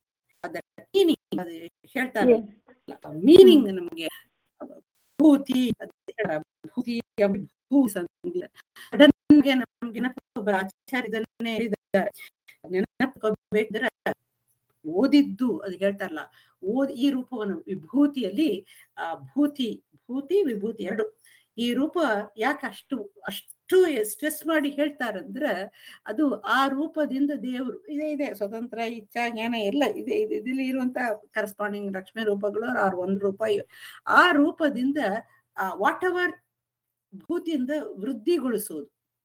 ಮೀನಿಂಗ್ ಹೇಳ್ತಾರೆ ಮೀನಿಂಗ್ ನಮ್ಗೆ ಭೂತಿ ಭೂತಿ ಭೂ ಸಂಧಿ ಅದನ್ಗೆ ನಮ್ಗೆ ನೆನಪು ಆಚಾರ್ಯದನ್ನೇ ಹೇಳಿದ್ದಾರೆ ನೆನಪುಬೇಕಿದ್ರೆ ಓದಿದ್ದು ಅದು ಹೇಳ್ತಾರಲ್ಲ ಓದ್ ಈ ರೂಪವನ್ನು ವಿಭೂತಿಯಲ್ಲಿ ಆ ಭೂತಿ ಭೂತಿ ವಿಭೂತಿ ಎರಡು ಈ ರೂಪ ಯಾಕೆ ಅಷ್ಟು ಅಷ್ಟು ಸ್ಟ್ರೆಸ್ ಮಾಡಿ ಹೇಳ್ತಾರಂದ್ರ ಅದು ಆ ರೂಪದಿಂದ ದೇವರು ಇದೆ ಇದೆ ಸ್ವತಂತ್ರ ಇಚ್ಛಾ ಜ್ಞಾನ ಎಲ್ಲ ಇದೆ ಇದೆ ಇದಲ್ಲಿ ಇರುವಂತ ಕರೆಸ್ಪಾಂಡಿಂಗ್ ಲಕ್ಷ್ಮೀ ರೂಪಗಳು ಆರ್ ಒಂದ್ ರೂಪ ಆ ರೂಪದಿಂದ ಆ ವಾಟ್ ಎವರ್ ಭೂತಿಯಿಂದ ವೃದ್ಧಿಗೊಳಿಸೋದು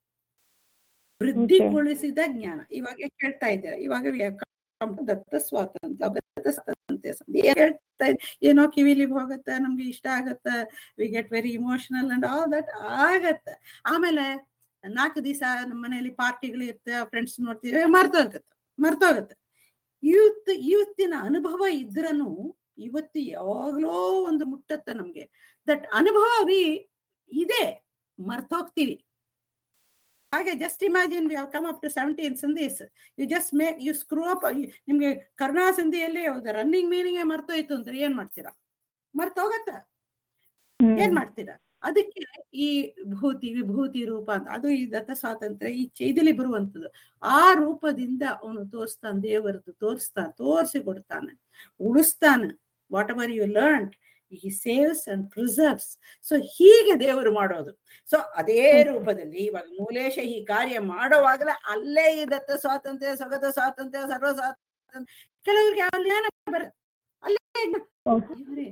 ವೃದ್ಧಿಗೊಳಿಸಿದ ಜ್ಞಾನ ಇವಾಗ ಹೇಳ್ತಾ ಇದ್ದಾರೆ ಇವಾಗ ದತ್ತ ಸ್ವಾತಂತ್ರ್ಯ ದತ್ತ ಸ್ವಾತಂತ್ರ್ಯ ಹೇಳ್ತಾ ಏನೋ ಕಿವಿಲಿ ಹೋಗತ್ತ ನಮ್ಗೆ ಇಷ್ಟ ಆಗತ್ತ we get very emotional and all that ಆಗತ್ತ ಆಮೇಲೆ ನಾಲ್ಕು ದಿವಸ ನಮ್ಮ ಮನೆಯಲ್ಲಿ ಪಾರ್ಟಿಗಳು ಇರುತ್ತೆ ಫ್ರೆಂಡ್ಸ್ ನೋಡ್ತೀವಿ ಮರ್ತೋಗತ್ತೆ ಮರ್ತೋಗತ್ತೆ ಇವತ್ತು ಇವತ್ತಿನ ಅನುಭವ ಇದ್ರನು ಇವತ್ತು ಯಾವಾಗ್ಲೋ ಒಂದು ಮುಟ್ಟತ್ತ ನಮ್ಗೆ ದಟ್ ಅನುಭವ ವಿ ಇದೆ ಮರ್ತೋಗ್ತೀವಿ ಹಾಗೆ just imagine we come up to seventeen sandhis you just make you screw up ನಿಮ್ಗೆ ಕರ್ಣಾ ಸಂಧಿಯಲ್ಲಿ ರನ್ನಿಂಗ್ ಮೀನಿಂಗ್ ಮರ್ತೋಯ್ತು ಅಂದ್ರೆ ಏನ್ ಮಾಡ್ತೀರಾ ಮರ್ತೋಗತ್ತ ಏನ್ ಮಾಡ್ತೀರಾ ಅದಕ್ಕೆ ಈ ಭೂತಿ ವಿಭೂತಿ ರೂಪ ಅಂತ ಅದು ಈ ದತ್ತ ಸ್ವಾತಂತ್ರ್ಯ ಈ ಚೈದಲ್ಲಿ ಬರುವಂತದ್ದು ಆ ರೂಪದಿಂದ ಅವನು ತೋರಿಸ್ತಾನೆ ದೇವರದ್ದು ತೋರಿಸ್ತಾನೆ ತೋರಿಸಿ ಕೊಡ್ತಾನೆ ಉಳಿಸ್ತಾನೆ ವಾಟ್ ಎವರ್ ಯು ಲರ್ನ್ ಈ ಸೇವ್ಸ್ ಅಂಡ್ ಪ್ರಿಸರ್ವ್ಸ್ ಸೊ ಹೀಗೆ ದೇವರು ಮಾಡೋದು ಸೊ ಅದೇ ರೂಪದಲ್ಲಿ ಇವಾಗ ಮೂಲೇಶ ಈ ಕಾರ್ಯ ಮಾಡುವಾಗಲೇ ಅಲ್ಲೇ ಈ ದತ್ತ ಸ್ವಾತಂತ್ರ್ಯ ಸ್ವಗತ ಸ್ವಾತಂತ್ರ್ಯ ಸರ್ವ ಸ್ವಾತಂತ್ರ್ಯ ಕೆಲವರಿಗೆ ಜ್ಞಾನ ಬರುತ್ತೆ ಅಲ್ಲೇ ದೇವರೇ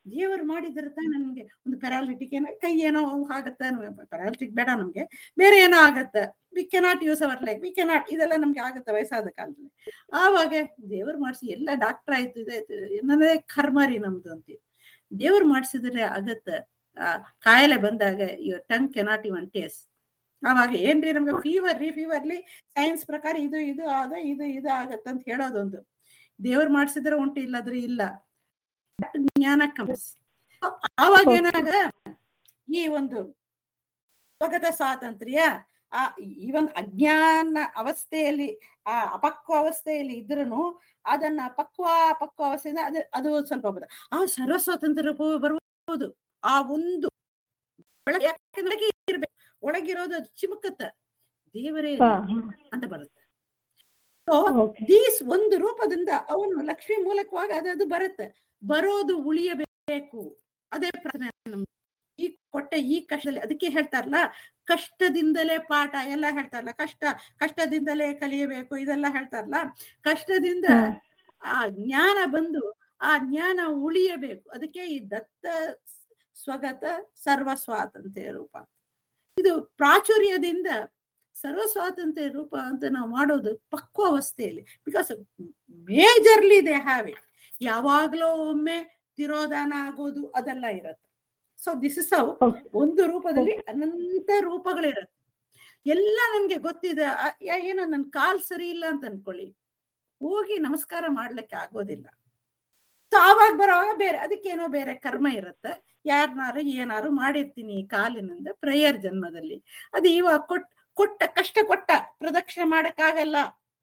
ದೇವರು ಮಾಡಿದ್ರೆ ತಾನೇ ನಮ್ಗೆ ಒಂದು ಪ್ಯಾರಾಲಿಟಿಕ್ ಏನೋ ಕೈ ಏನೋ ಆಗತ್ತೆ ಪ್ಯಾರಾಲಿಟಿಕ್ ಬೇಡ ನಮ್ಗೆ ಬೇರೆ ಏನೋ ಆಗತ್ತೆ we cannot use our life we cannot ಇದೆಲ್ಲ ನಮ್ಗೆ ಆಗತ್ತೆ ವಯಸ್ಸಾದ ಕಾಲದಲ್ಲಿ ಆವಾಗ ದೇವ್ರು ಮಾಡಿಸಿ ಎಲ್ಲ ಡಾಕ್ಟರ್ ಆಯ್ತು ಇದಾಯ್ತು ಏನಂದ್ರೆ ಕರ್ಮಾರಿ ನಮ್ದು ಅಂತೀವಿ ದೇವ್ರು ಮಾಡಿಸಿದ್ರೆ ಆಗತ್ತೆ ಆ ಕಾಯಿಲೆ ಬಂದಾಗ your tongue cannot even taste ಆವಾಗ ಏನ್ರಿ ನಮ್ಗೆ ಫೀವರ್ ರೀ ಫೀವರ್ಲಿ ಸೈನ್ಸ್ ಪ್ರಕಾರ ಇದು ಇದು ಆದ ಇದು ಇದು ಆಗತ್ತೆ ಅಂತ ಹೇಳೋದೊಂದು ದೇವ್ರು ಮಾಡಿಸಿದ್ರೆ ಉಂಟು ಇಲ್ಲದ್ರೆ ಇಲ್ಲ ಜ್ಞಾನ ಕಮ್ಸ್ ಆವಾಗ ಏನಾಗ ಈ ಒಂದು ಸ್ವಗತ ಸ್ವಾತಂತ್ರ್ಯ ಆ ಈ ಒಂದು ಅಜ್ಞಾನ ಅವಸ್ಥೆಯಲ್ಲಿ ಆ ಅಪಕ್ವ ಅವಸ್ಥೆಯಲ್ಲಿ ಇದ್ರೂ ಅದನ್ನ ಪಕ್ವ ಅಪಕ್ವ ಅವಸ್ಥೆಯಿಂದ ಅದು ಅದು ಸ್ವಲ್ಪ ಬರುತ್ತೆ ಆ ಸರ್ವ ಸ್ವಾತಂತ್ರ್ಯ ಬ- ಬರ್ಬೋದು ಆ ಒಂದು ಒಳಗೆ ಯಾಕಂದ್ರೆ ಒಳಗೆ ಇರ್ಬೇಕು ಒಳಗಿರೋದು ಅದು ಚಿಮುಕತ್ತ ದೇವರೇ ಹಾ, ಅಂತ ಬರುತ್ತೆ ಸೊ okay. ದೀಸ್ ಒಂದು ರೂಪದಿಂದ ಅವನು ಲಕ್ಷ್ಮಿ ಮೂಲಕವಾಗಿ ಅದು ಅದು ಬರುತ್ತೆ ಬರೋದು ಉಳಿಯಬೇಕು ಅದೇ ಪ್ರಾರ್ಥನೆ ನಮ್ದು. ಈ ಕೊಟ್ಟ ಈ ಕಷ್ಟದಲ್ಲಿ ಅದಕ್ಕೆ ಹೇಳ್ತಾರಲ್ಲ ಕಷ್ಟದಿಂದಲೇ ಪಾಠ ಎಲ್ಲ ಹೇಳ್ತಾರಲ್ಲ ಕಷ್ಟ ಕಷ್ಟದಿಂದಲೇ ಕಲಿಯಬೇಕು ಇದೆಲ್ಲ ಹೇಳ್ತಾರಲ್ಲ ಕಷ್ಟದಿಂದ ಹ್ಮ್. ಆ ಜ್ಞಾನ ಬಂದು ಆ ಜ್ಞಾನ ಉಳಿಯಬೇಕು ಅದಕ್ಕೆ ಈ ದತ್ತ ಸ್ವಗತ ಸರ್ವ ಸ್ವಾತಂತ್ರ್ಯ ರೂಪ ಇದು ಪ್ರಾಚುರ್ಯದಿಂದ ಸರ್ವ ಸ್ವಾತಂತ್ರ್ಯ ರೂಪ ಅಂತ ನಾವು ಮಾಡೋದು ಪಕ್ವ ಅವಸ್ಥೆಯಲ್ಲಿ because majorly they have it ಯಾವಾಗ್ಲೋ ಒಮ್ಮೆ ತಿರೋಧಾನ ಆಗೋದು ಅದೆಲ್ಲ ಇರತ್ತೆ so this is how Okay. ಒಂದು ರೂಪದಲ್ಲಿ ಅನಂತ ರೂಪಗಳಿರತ್ತೆ ಎಲ್ಲ ನನ್ಗೆ ಗೊತ್ತಿದೆ ಆ, ಯಾ- ಏನೋ ನನ್ ಕಾಲ್ ಸರಿ ಇಲ್ಲ ಅಂತ ಅನ್ಕೊಳ್ಳಿ ಹೋಗಿ ನಮಸ್ಕಾರ ಮಾಡ್ಲಿಕ್ಕೆ ಆಗೋದಿಲ್ಲ ಸೊ ಆವಾಗ ಬರೋವಾಗ ಬೇರೆ ಅದಕ್ಕೇನೋ ಬೇರೆ ಕರ್ಮ ಇರುತ್ತೆ ಯಾರನ್ನಾರು ಏನಾರು ಮಾಡಿರ್ತೀನಿ ಈ ಕಾಲಿನಿಂದ ಪ್ರೇಯರ್ ಜನ್ಮದಲ್ಲಿ ಅದು ಇವಾಗ ಕೊಟ್ ಕೊಟ್ಟ ಕಷ್ಟ ಕೊಟ್ಟ ಪ್ರದಕ್ಷಿಣೆ ಮಾಡಕ್ಕಾಗಲ್ಲ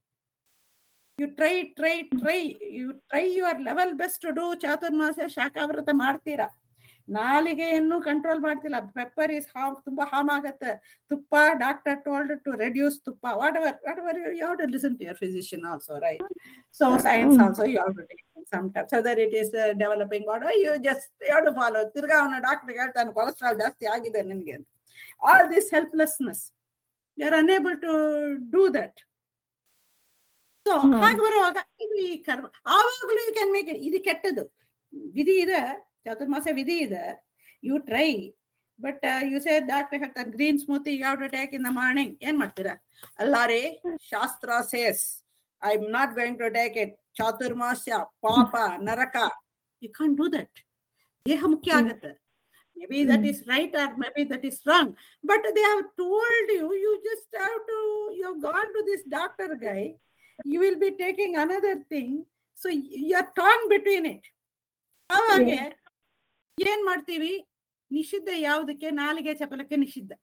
you try try try you try your level best do Chaturmasa Shakavrata ಮಾಡ್ತೀರಾ ನಾಲಿಗೆಯನ್ನು ಕಂಟ್ರೋಲ್ ಮಾಡ್ತಿಲ್ಲ ಪೆಪ್ಪರ್ ಇಸ್ ಹಾಮ್ ತುಂಬಾ ಹಾಮ್ ಆಗತ್ತೆ ತುಪ್ಪ ಡಾಕ್ಟರ್ ಟೋಲ್ಡ್ ಟು ರೆಡ್ಯೂಸ್ ತುಪ್ಪ whatever whatever you have to listen to your physician also right so science also you have to take some time so that it is developing what you just you to follow ತಿರ್ಗಾ ಅವನ doctor ಹೇಳ್ತಾನೆ cholesterol ಜಾಸ್ತಿ ಆಗಿದೆ ನಿನ್ಗೆ ಅಂತ all this helplessness you are unable to do that so hmm. ಹಾಗೆ ಬರುವಾಗ ಇದು ಈ ಕರ್ಮ ಆವಾಗಲೂ ಯು ಕ್ಯಾನ್ ಮೇಕ್ ಇದು ಕೆಟ್ಟದು ವಿಧಿ ಇದೆ ಚತುರ್ಮಾಸ ವಿಧಿ ಇದೆ you try but you say doctor ಹೇಳ್ತಾರೆ ಗ್ರೀನ್ ಸ್ಮೂತಿ ಯಾವ to take in the morning ಏನ್ ಮಾಡ್ತೀರಾ ಅಲ್ಲ ರೀ shastra says I am not going to take it Chaturmasya ಪಾಪ ನರಕ ಯು ಕಾನ್ ಡೂ ದಟ್ ದೇಹ ಮುಖ್ಯ ಆಗತ್ತೆ maybe that is right or maybe that is wrong but they have told you you just have to you have gone to this doctor guy you will be taking another thing so you are torn between it ಅವಾಗೆ ಏನ್ ಮಾಡ್ತೀವಿ ನಿಷಿದ್ಧ ಯಾವುದಕ್ಕೆ ನಾಲಿಗೆ ಚಪಲಕ್ಕೆ ನಿಷಿದ್ಧ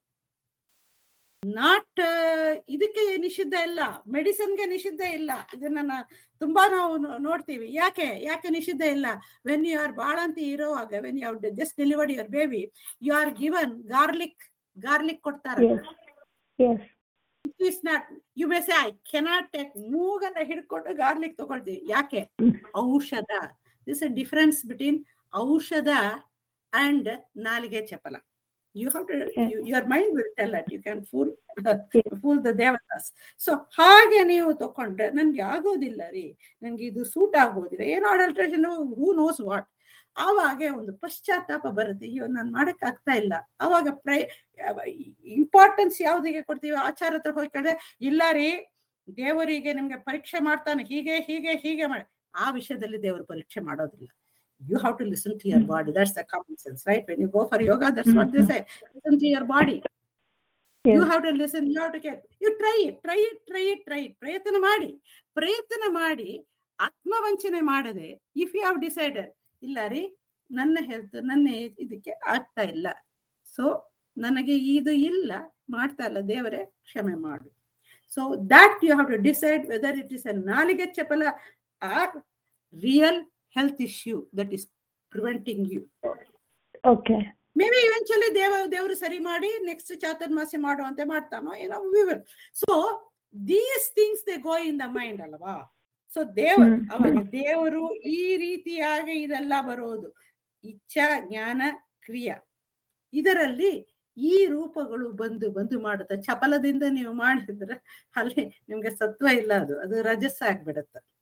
not ಇದಕ್ಕೆ ನಿಷಿದ್ಧ ಇಲ್ಲ ಮೆಡಿಸಿನ್ಗೆ ನಿಷಿದ್ಧ ಇಲ್ಲ ಇದನ್ನ ನಾ- ತುಂಬಾ ನಾವು ನೋ- ನೋಡ್ತೀವಿ ಯಾಕೆ ಯಾಕೆ ನಿಷಿದ್ಧ ಇಲ್ಲ ವೆನ್ ಯು ಆರ್ ಬಾಳಂತಿ ಇರೋವಾಗ when you just delivered your baby you are given garlic garlic ಕೊಡ್ತಾರೆ Yes. Yes. Is not you may say I cannot take ಮೂಗನ್ನ ಹಿಡ್ಕೊಂಡು ಗಾರ್ಲಿಕ್ ತಗೊಳ್ತೀವಿ ಯಾಕೆ ಹ್ಮ್. ಔಷಧ ದಿಸ್ ಅ ಡಿಫರೆನ್ಸ್ ಬಿಟ್ವೀನ್ ಔಷಧ ಅಂಡ್ ನಾಲಿಗೆ ಚಪಲ you have to Yeah. Your mind will tell that you can fool Yeah. Fool the devatas so ಹಾಗೆ ನೀವು ತಕೊಂಡ್ರೆ ನನ್ಗೆ ಆಗೋದಿಲ್ಲ ರೀ ನನ್ಗೆ ಇದು ಸೂಟ್ ಆಗೋದಿಲ್ಲ ಏನೋ ಅಡಲ್ಟ್ರೇಷನ್ ಹೂ ನೋಸ್ ವಾಟ್ ಆವಾಗ ಒಂದು ಪಶ್ಚಾತ್ತಾಪ ಬರುತ್ತೆ ಅಯ್ಯೋ ನಾನು ಮಾಡಕ್ ಆಗ್ತಾ ಇಲ್ಲ ಅವಾಗ ಪ್ರೈ ಇಂಪಾರ್ಟೆನ್ಸ್ ಯಾವ್ದಿಗೆ ಕೊಡ್ತೀವಿ ಆಚಾರ ಹತ್ರ ಹೋಗಿ ಕೇಳಿದ್ರೆ ಇಲ್ಲ ರೀ ದೇವರಿಗೆ ನಿಮ್ಗೆ ಪರೀಕ್ಷೆ ಮಾಡ್ತಾನೆ ಹೀಗೆ ಹೀಗೆ ಹೀಗೆ ಮಾಡಿ ಆ ವಿಷಯದಲ್ಲಿ ದೇವರು ಪರೀಕ್ಷೆ ಮಾಡೋದಿಲ್ಲ you have to listen to your body that's the common sense right when you go for yoga that's what this listen to your body you Yes. Have to listen you have to care you try it try it try it try it ಪ್ರಯತ್ನ ಮಾಡಿ ಪ್ರಯತ್ನ ಮಾಡಿ ಆತ್ಮವಂಚನೆ ಮಾಡದೆ if you have decided ಇಲ್ಲ ರೀ ನನ್ನ health ನನ್ನ ಇದಕ್ಕೆ ಆಗ್ತಾ ಇಲ್ಲ ಸೊ ನನಗೆ ಇದು ಇಲ್ಲ ಮಾಡ್ತಾ ಇಲ್ಲ ದೇವರೇ ಕ್ಷಮೆ ಮಾಡು so that you have to decide whether it is a ನಾಲಿಗೆ ಚಪಲ or real health issue that is preventing you Okay. Maybe eventually ದೇವ ದೇವರು ಸರಿ ಮಾಡಿ ನೆಕ್ಸ್ಟ್ ಚಾತುರ್ಮಾಸ್ಯ ಮಾಡುವಂತೆ ಮಾಡ್ತಾನೋ ಏನೋ we will so these things they go in the mind ಅಲ್ವಾ ಸೊ ದೇವರು ಹ್ಮ್. ಅವಾಗ ದೇವರು ಈ ರೀತಿಯಾಗಿ ಇದೆಲ್ಲ ಬರೋದು ಇಚ್ಛಾ ಜ್ಞಾನ ಕ್ರಿಯಾ ಇದರಲ್ಲಿ ಈ ರೂಪಗಳು ಬಂದು ಬಂದು ಮಾಡುತ್ತೆ ಚಪಲದಿಂದ ನೀವು ಮಾಡಿದ್ರೆ ಅಲ್ಲಿ ನಿಮ್ಗೆ ಸತ್ವ ಇಲ್ಲ ಅದು ಅದು ರಜಸ್ ಆಗ್ಬಿಡುತ್ತೆ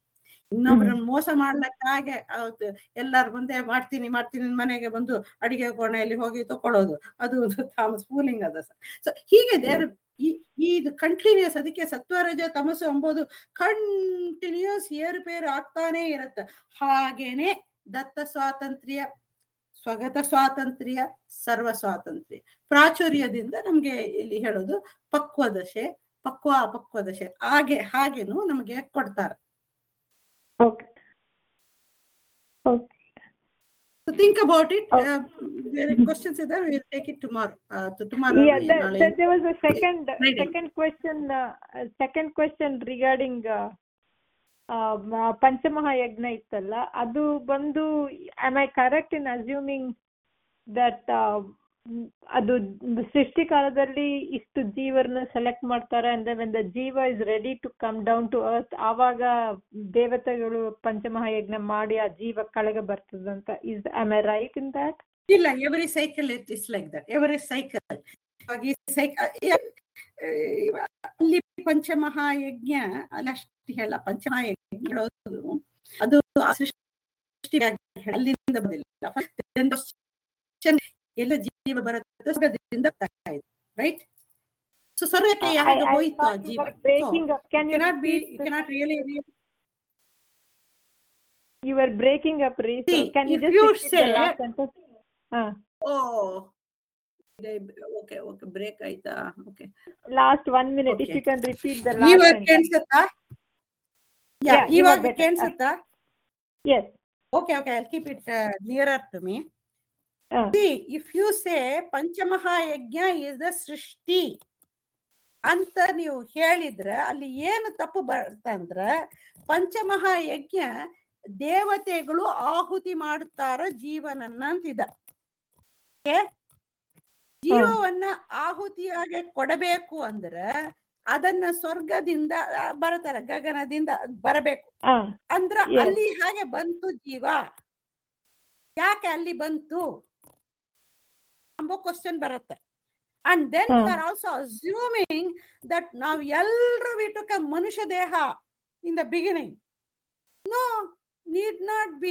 ಇನ್ನೊಬ್ರನ್ನ ಮೋಸ ಮಾಡ್ಲಕ್ಕಾಗೆ ಹೌದು ಎಲ್ಲಾರ ಮುಂದೆ ಮಾಡ್ತೀನಿ ಮಾಡ್ತೀನಿ ನಿನ್ ಮನೆಗೆ ಬಂದು ಅಡಿಗೆ ಕೋಣೆಯಲ್ಲಿ ಹೋಗಿ ತಕೊಳ್ಳೋದು ಅದು ಒಂದು ಥಾಮಸ್ ಫೂಲಿಂಗ್ ಅದ ಸರ್ ಸೊ ಹೀಗೆ ದೇರ್ ಈ ಈ ಇದು ಕಂಟಿನ್ಯೂಸ್ ಅದಕ್ಕೆ ಸತ್ವರಜ ತಮಸ್ಸು ಎಂಬುದು ಕಂಟಿನ್ಯೂಸ್ ಏರುಪೇರು ಆಗ್ತಾನೆ ಇರುತ್ತೆ ಹಾಗೇನೆ ದತ್ತ ಸ್ವಾತಂತ್ರ್ಯ ಸ್ವಗತ ಸ್ವಾತಂತ್ರ್ಯ ಸರ್ವ ಸ್ವಾತಂತ್ರ್ಯ ಪ್ರಾಚುರ್ಯದಿಂದ ನಮ್ಗೆ ಇಲ್ಲಿ ಹೇಳೋದು ಪಕ್ವ ದಶೆ ಪಕ್ವ ಅಪಕ್ವ ದಶೆ ಹಾಗೆ ಹಾಗೇನು ನಮಗೆ ಕೊಡ್ತಾರೆ Okay. Okay. So think about it. Uh, there are questions are there. We'll take it tomorrow. Uh, to tomorrow. Yeah, we- there, ನಾಳೆ- there, there was a second Friday. second question. Uh, uh, second question regarding uh, uh, ಮ- ಪಂಚಮಹಾಯಜ್ಞ ಇತ್ತಲ್ಲ ಅದು ಬಂದು am I correct in assuming that ಅದು ಸೃಷ್ಟಿ ಕಾಲದಲ್ಲಿ ಇಷ್ಟು ಜೀವರನ್ನ ಸೆಲೆಕ್ಟ್ ಮಾಡ್ತಾರೆ ಅಂದ್ರೆ when the jiva is ready to come down to earth ಆವಾಗ ದೇವತೆಗಳು ಪಂಚಮಹಾಯಜ್ಞ ಮಾಡಿ ಆ ಜೀವ ಕೆಳಗೆ ಬರ್ತದಂತ is am I right in that ಇಲ್ಲ every cycle it is like that every cycle ಈ ಸೈಕಲ್ ಅಲ್ಲಿ ಪಂಚಮಹಾಯಜ್ಞ ಅಲ್ಲಷ್ಟು ಹೇಳ ಪಂಚಮಹಾಯಜ್ಞ ಹೇಳೋದು ಅದು ಆ ಸೃಷ್ಟಿ ಅಲ್ಲಿಂದ ಬಂದಿಲ್ಲ Then question ಎಲ್ಲ ಜೀವ ಬರುತ್ತೆ ಸ್ವರ್ಗದಿಂದ ಬರ್ತಾ ಇದೆ ರೈಟ್ ಸೊ ಸ್ವರ್ಗಕ್ಕೆ ಯಾವಾಗ ಹೋಯ್ತು ಆ ಜೀವ breaking up. Can you cannot be repeat? Cannot really You were breaking up, Reese. See, Can you if just you repeat the say- last sentence? Uh, oh okay okay break ಆಯ್ತಾ okay last one minute, if Okay. you can repeat the last ಇವಾಗ sentence. ಕೇಳಿಸುತ್ತಾ Yeah, ಇವಾಗ ಇವಾಗ better. ಕೇಳಿಸುತ್ತಾ Yes. Okay okay I keep it nearer to me Uh, See, if you say panchamahayajna is the srishti ಅಂತ ನೀವು ಹೇಳಿದ್ರೆ ಅಲ್ಲಿ ಏನು ತಪ್ಪು ಬರ್ತಂದ್ರ ಪಂಚಮಹಾಯಜ್ಞ ದೇವತೆಗಳು ಆಹುತಿ ಮಾಡುತ್ತಾರ ಜೀವನನ್ನ ಅಂತಿದ Okay? ಜೀವವನ್ನ ಆಹುತಿಯಾಗಿ ಕೊಡಬೇಕು ಅಂದ್ರೆ ಅದನ್ನ ಸ್ವರ್ಗದಿಂದ ಆ, ಬರತಾರೆ ಗಗನದಿಂದ ಬರಬೇಕು uh, ಅಂದ್ರ Yes. ಅಲ್ಲಿ ಹಾಗೆ ಬಂತು ಜೀವ ಯಾಕೆ ಅಲ್ಲಿ ಬಂತು ಎಂಬ ಕ್ವಶನ್ ಬರುತ್ತೆ and then hmm. Are also assuming that ನಾವ್ ಎಲ್ರು ಬಿಟ್ಟುಕ ಮನುಷ್ಯ ದೇಹ in the beginning no need not be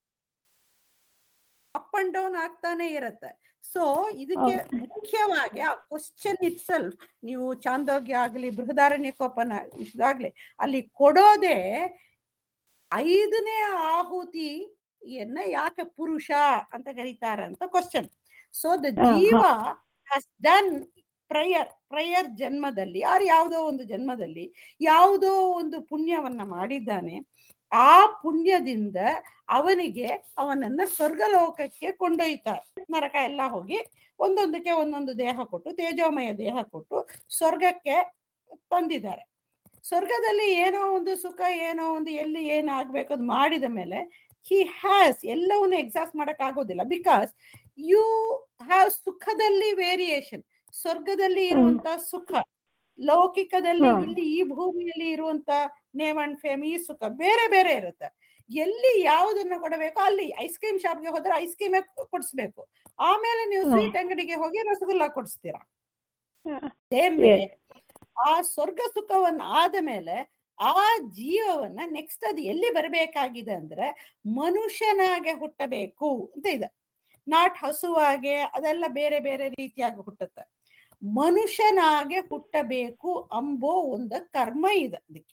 up and down ಆಗ್ತಾನೆ ಇರುತ್ತೆ ಸೊ ಇದಕ್ಕೆ ಮುಖ್ಯವಾಗಿ ಆ ಕ್ವಶನ್ ಇಟ್ ಸೆಲ್ಫ್ ನೀವು ಚಾಂದೋಗ್ಯ ಆಗ್ಲಿ ಬೃಹದಾರಣ್ಯಕೋಪನ ಇದಾಗ್ಲಿ ಅಲ್ಲಿ ಕೊಡೋದೇ ಐದನೇ ಆಹುತಿಯನ್ನ ಯಾಕೆ ಪುರುಷ ಅಂತ ಕರೀತಾರೆ ಅಂತ ಕ್ವಶನ್ ಸೊ ದ ಹಾ, ಹಾ. ಜೀವ ಹಸ್ ಡನ್ ಪ್ರಯರ್ ಪ್ರಯರ್ ಜನ್ಮದಲ್ಲಿ ಆರ್ ಯಾವುದೋ ಒಂದು ಜನ್ಮದಲ್ಲಿ ಯಾವುದೋ ಒಂದು ಪುಣ್ಯವನ್ನ ಮಾಡಿದ್ದಾನೆ ಆ ಪುಣ್ಯದಿಂದ ಅವನಿಗೆ ಅವನನ್ನ ಸ್ವರ್ಗಲೋಕಕ್ಕೆ ಕೊಂಡೊಯ್ತಾರೆ ನರಕ ಎಲ್ಲ ಹೋಗಿ ಒಂದೊಂದಕ್ಕೆ ಒಂದೊಂದು ದೇಹ ಕೊಟ್ಟು ತೇಜೋಮಯ ದೇಹ ಕೊಟ್ಟು ಸ್ವರ್ಗಕ್ಕೆ ತಂದಿದ್ದಾರೆ ಸ್ವರ್ಗದಲ್ಲಿ ಏನೋ ಒಂದು ಸುಖ ಏನೋ ಒಂದು ಎಲ್ಲಿ ಏನಾಗ್ಬೇಕು ಅದು ಮಾಡಿದ ಮೇಲೆ ಹಿ ಹ್ಯಾಸ್ ಎಲ್ಲವನ್ನೂ ಎಕ್ಸಾಸ್ಟ್ ಮಾಡಕ್ ಆಗೋದಿಲ್ಲ ಬಿಕಾಸ್ ಯು ಹ್ಯಾವ್ ಸುಖದಲ್ಲಿ ವೇರಿಯೇಷನ್ ಸ್ವರ್ಗದಲ್ಲಿ ಇರುವಂತ ಸುಖ ಲೌಕಿಕದಲ್ಲಿ ಹ್ಮ್. ಇಲ್ಲಿ ಈ ಭೂಮಿಯಲ್ಲಿ ಇರುವಂತ ನೇಮ್ ಅಂಡ್ ಫೇಮ್ ಈ ಸುಖ ಬೇರೆ ಬೇರೆ ಇರುತ್ತೆ ಎಲ್ಲಿ ಯಾವುದನ್ನ ಕೊಡಬೇಕು ಅಲ್ಲಿ ಐಸ್ ಕ್ರೀಮ್ ಶಾಪ್ಗೆ ಹೋದ್ರೆ ಐಸ್ ಕ್ರೀಮ್ ಕೊಡಿಸ್ಬೇಕು ಆಮೇಲೆ ನೀವು ಹ್ಮ್. ಸ್ವೀಟ್ ಅಂಗಡಿಗೆ ಹೋಗಿ ರಸಗುಲ್ಲ ಕೊಡಿಸ್ತೀರಾ uh, Same way, ಆ ಸ್ವರ್ಗ ಸುಖವನ್ನ ಆದ ಮೇಲೆ ಆ ಜೀವವನ್ನ ನೆಕ್ಸ್ಟ್ ಅದು ಎಲ್ಲಿ ಬರಬೇಕಾಗಿದೆ ಅಂದ್ರೆ ಮನುಷ್ಯನಾಗೆ ಹುಟ್ಟಬೇಕು ಅಂತ ಇದೆ ನಾಟ್ ಹಸುವಾಗೆ ಅದೆಲ್ಲ ಬೇರೆ ಬೇರೆ ರೀತಿಯಾಗಿ ಹುಟ್ಟುತ್ತೆ ಮನುಷ್ಯನಾಗೆ ಹುಟ್ಟಬೇಕು ಅಂಬೋ ಒಂದು ಕರ್ಮ ಇದೆ ಅದಕ್ಕೆ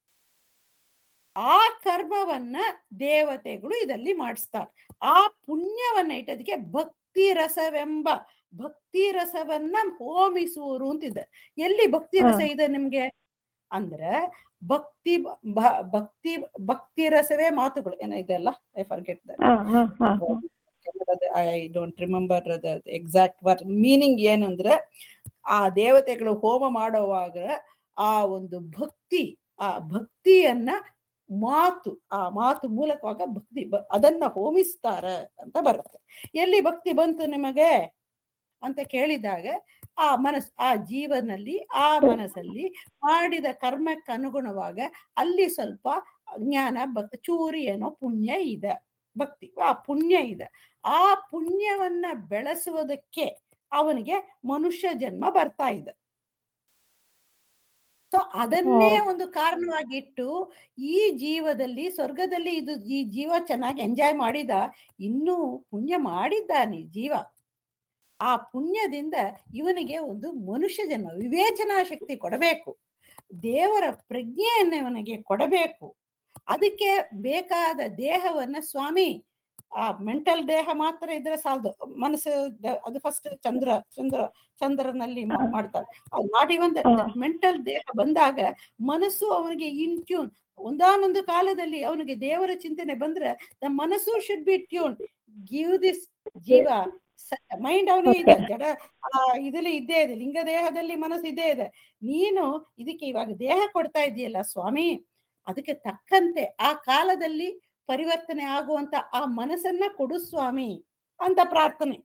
ಆ ಕರ್ಮವನ್ನ ದೇವತೆಗಳು ಇದರಲ್ಲಿ ಮಾಡಿಸ್ತಾರೆ ಆ ಪುಣ್ಯವನ್ನ ಇಟ್ಟದಕ್ಕೆ ಭಕ್ತಿ ರಸವೆಂಬ ಭಕ್ತಿ ರಸವನ್ನ ಹೋಮಿಸುವರು ಅಂತಿದೆ ಎಲ್ಲಿ ಭಕ್ತಿ ರಸ ಹಾ. ಇದೆ ನಿಮ್ಗೆ ಅಂದ್ರೆ ಭಕ್ತಿ ಬ- ಭ- ಭಕ್ತಿ ಭಕ್ತಿ ರಸವೇ ಮಾತುಗಳು ಏನೋ ಇದೆಲ್ಲ I forget uh, uh, uh, I don't remember exact word meaning ಏನು ಅಂದ್ರೆ ಆ ದೇವತೆಗಳು ಹೋಮ ಮಾಡುವಾಗ ಆ ಒಂದು ಭಕ್ತಿ ಆ ಭಕ್ತಿಯನ್ನ ಮಾತು ಆ ಮಾತು ಮೂಲಕವಾಗ ಭಕ್ತಿ ಬ- ಅದನ್ನ ಹೋಮಿಸ್ತಾರ ಅಂತ ಬರುತ್ತೆ ಎಲ್ಲಿ ಭಕ್ತಿ ಬಂತು ನಿಮಗೆ ಅಂತ ಕೇಳಿದಾಗ ಆ ಮನಸ್ ಆ ಜೀವನಲ್ಲಿ ಆ ಮನಸ್ಸಲ್ಲಿ ಮಾಡಿದ ಕರ್ಮಕ್ಕೆ ಅನುಗುಣವಾಗ ಅಲ್ಲಿ ಸ್ವಲ್ಪ ಜ್ಞಾನ ಭಕ್ತಿ ಚೂರಿ ಏನೋ ಪುಣ್ಯ ಇದೆ ಭಕ್ತಿ ಆ ಪುಣ್ಯ ಇದೆ ಆ ಪುಣ್ಯವನ್ನ ಬೆಳೆಸುವುದಕ್ಕೆ ಅವನಿಗೆ ಮನುಷ್ಯ ಜನ್ಮ ಬರ್ತಾ ಇದೆ ಸೊ ಅದನ್ನೇ ಒಂದು ಕಾರಣವಾಗಿಟ್ಟು ಈ ಜೀವದಲ್ಲಿ ಸ್ವರ್ಗದಲ್ಲಿ ಇದು ಈ ಜೀವ ಚೆನ್ನಾಗಿ ಎಂಜಾಯ್ ಮಾಡಿದ ಇನ್ನೂ ಪುಣ್ಯ ಮಾಡಿದ್ದಾನೆ ಜೀವ ಆ ಪುಣ್ಯದಿಂದ ಇವನಿಗೆ ಒಂದು ಮನುಷ್ಯ ಜನ್ಮ ವಿವೇಚನಾ ಶಕ್ತಿ ಕೊಡಬೇಕು ದೇವರ ಪ್ರಜ್ಞೆಯನ್ನು ಇವನಿಗೆ ಕೊಡಬೇಕು ಅದಕ್ಕೆ ಬೇಕಾದ ದೇಹವನ್ನ ಸ್ವಾಮಿ ಆ ಮೆಂಟಲ್ ದೇಹ ಮಾತ್ರ ಇದ್ರೆ ಸಾಲದು ಮನಸ್ಸು ದ- ಅದು ಫಸ್ಟ್ ಚಂದ್ರ ಚಂದ್ರ ಚಂದ್ರನಲ್ಲಿ ಮಾ- ಮಾಡ್ತಾರೆ ನಾಟ್ ಇವನ್ ಮೆಂಟಲ್ ದೇಹ ಬಂದಾಗ ಮನಸ್ಸು ಅವನಿಗೆ ಇನ್ ಟ್ಯೂನ್ ಒಂದಾನೊಂದು ಕಾಲದಲ್ಲಿ ಅವನಿಗೆ ದೇವರ ಚಿಂತನೆ ಬಂದ್ರೆ the manassu should be tune give this jiva mind ಅವನಿಗೆ ಇದೆ ಜಡ ಆ, ಇದ್ರಲ್ಲಿ ಇದ್ದೇ ಇದೆ ಲಿಂಗ ದೇಹದಲ್ಲಿ ಮನಸ್ಸು ಇದ್ದೇ ಇದೆ ನೀನು ಇದಕ್ಕೆ ಇವಾಗ ದೇಹ ಕೊಡ್ತಾ ಇದೆಯಲ್ಲ ಸ್ವಾಮಿ ಅದಕ್ಕೆ ತಕ್ಕಂತೆ ಆ ಕಾಲದಲ್ಲಿ ಪರಿವರ್ತನೆ ಆಗುವಂತ ಆ ಮನಸ್ಸನ್ನ ಕೊಡು ಸ್ವಾಮಿ ಅಂತ ಪ್ರಾರ್ಥನೆ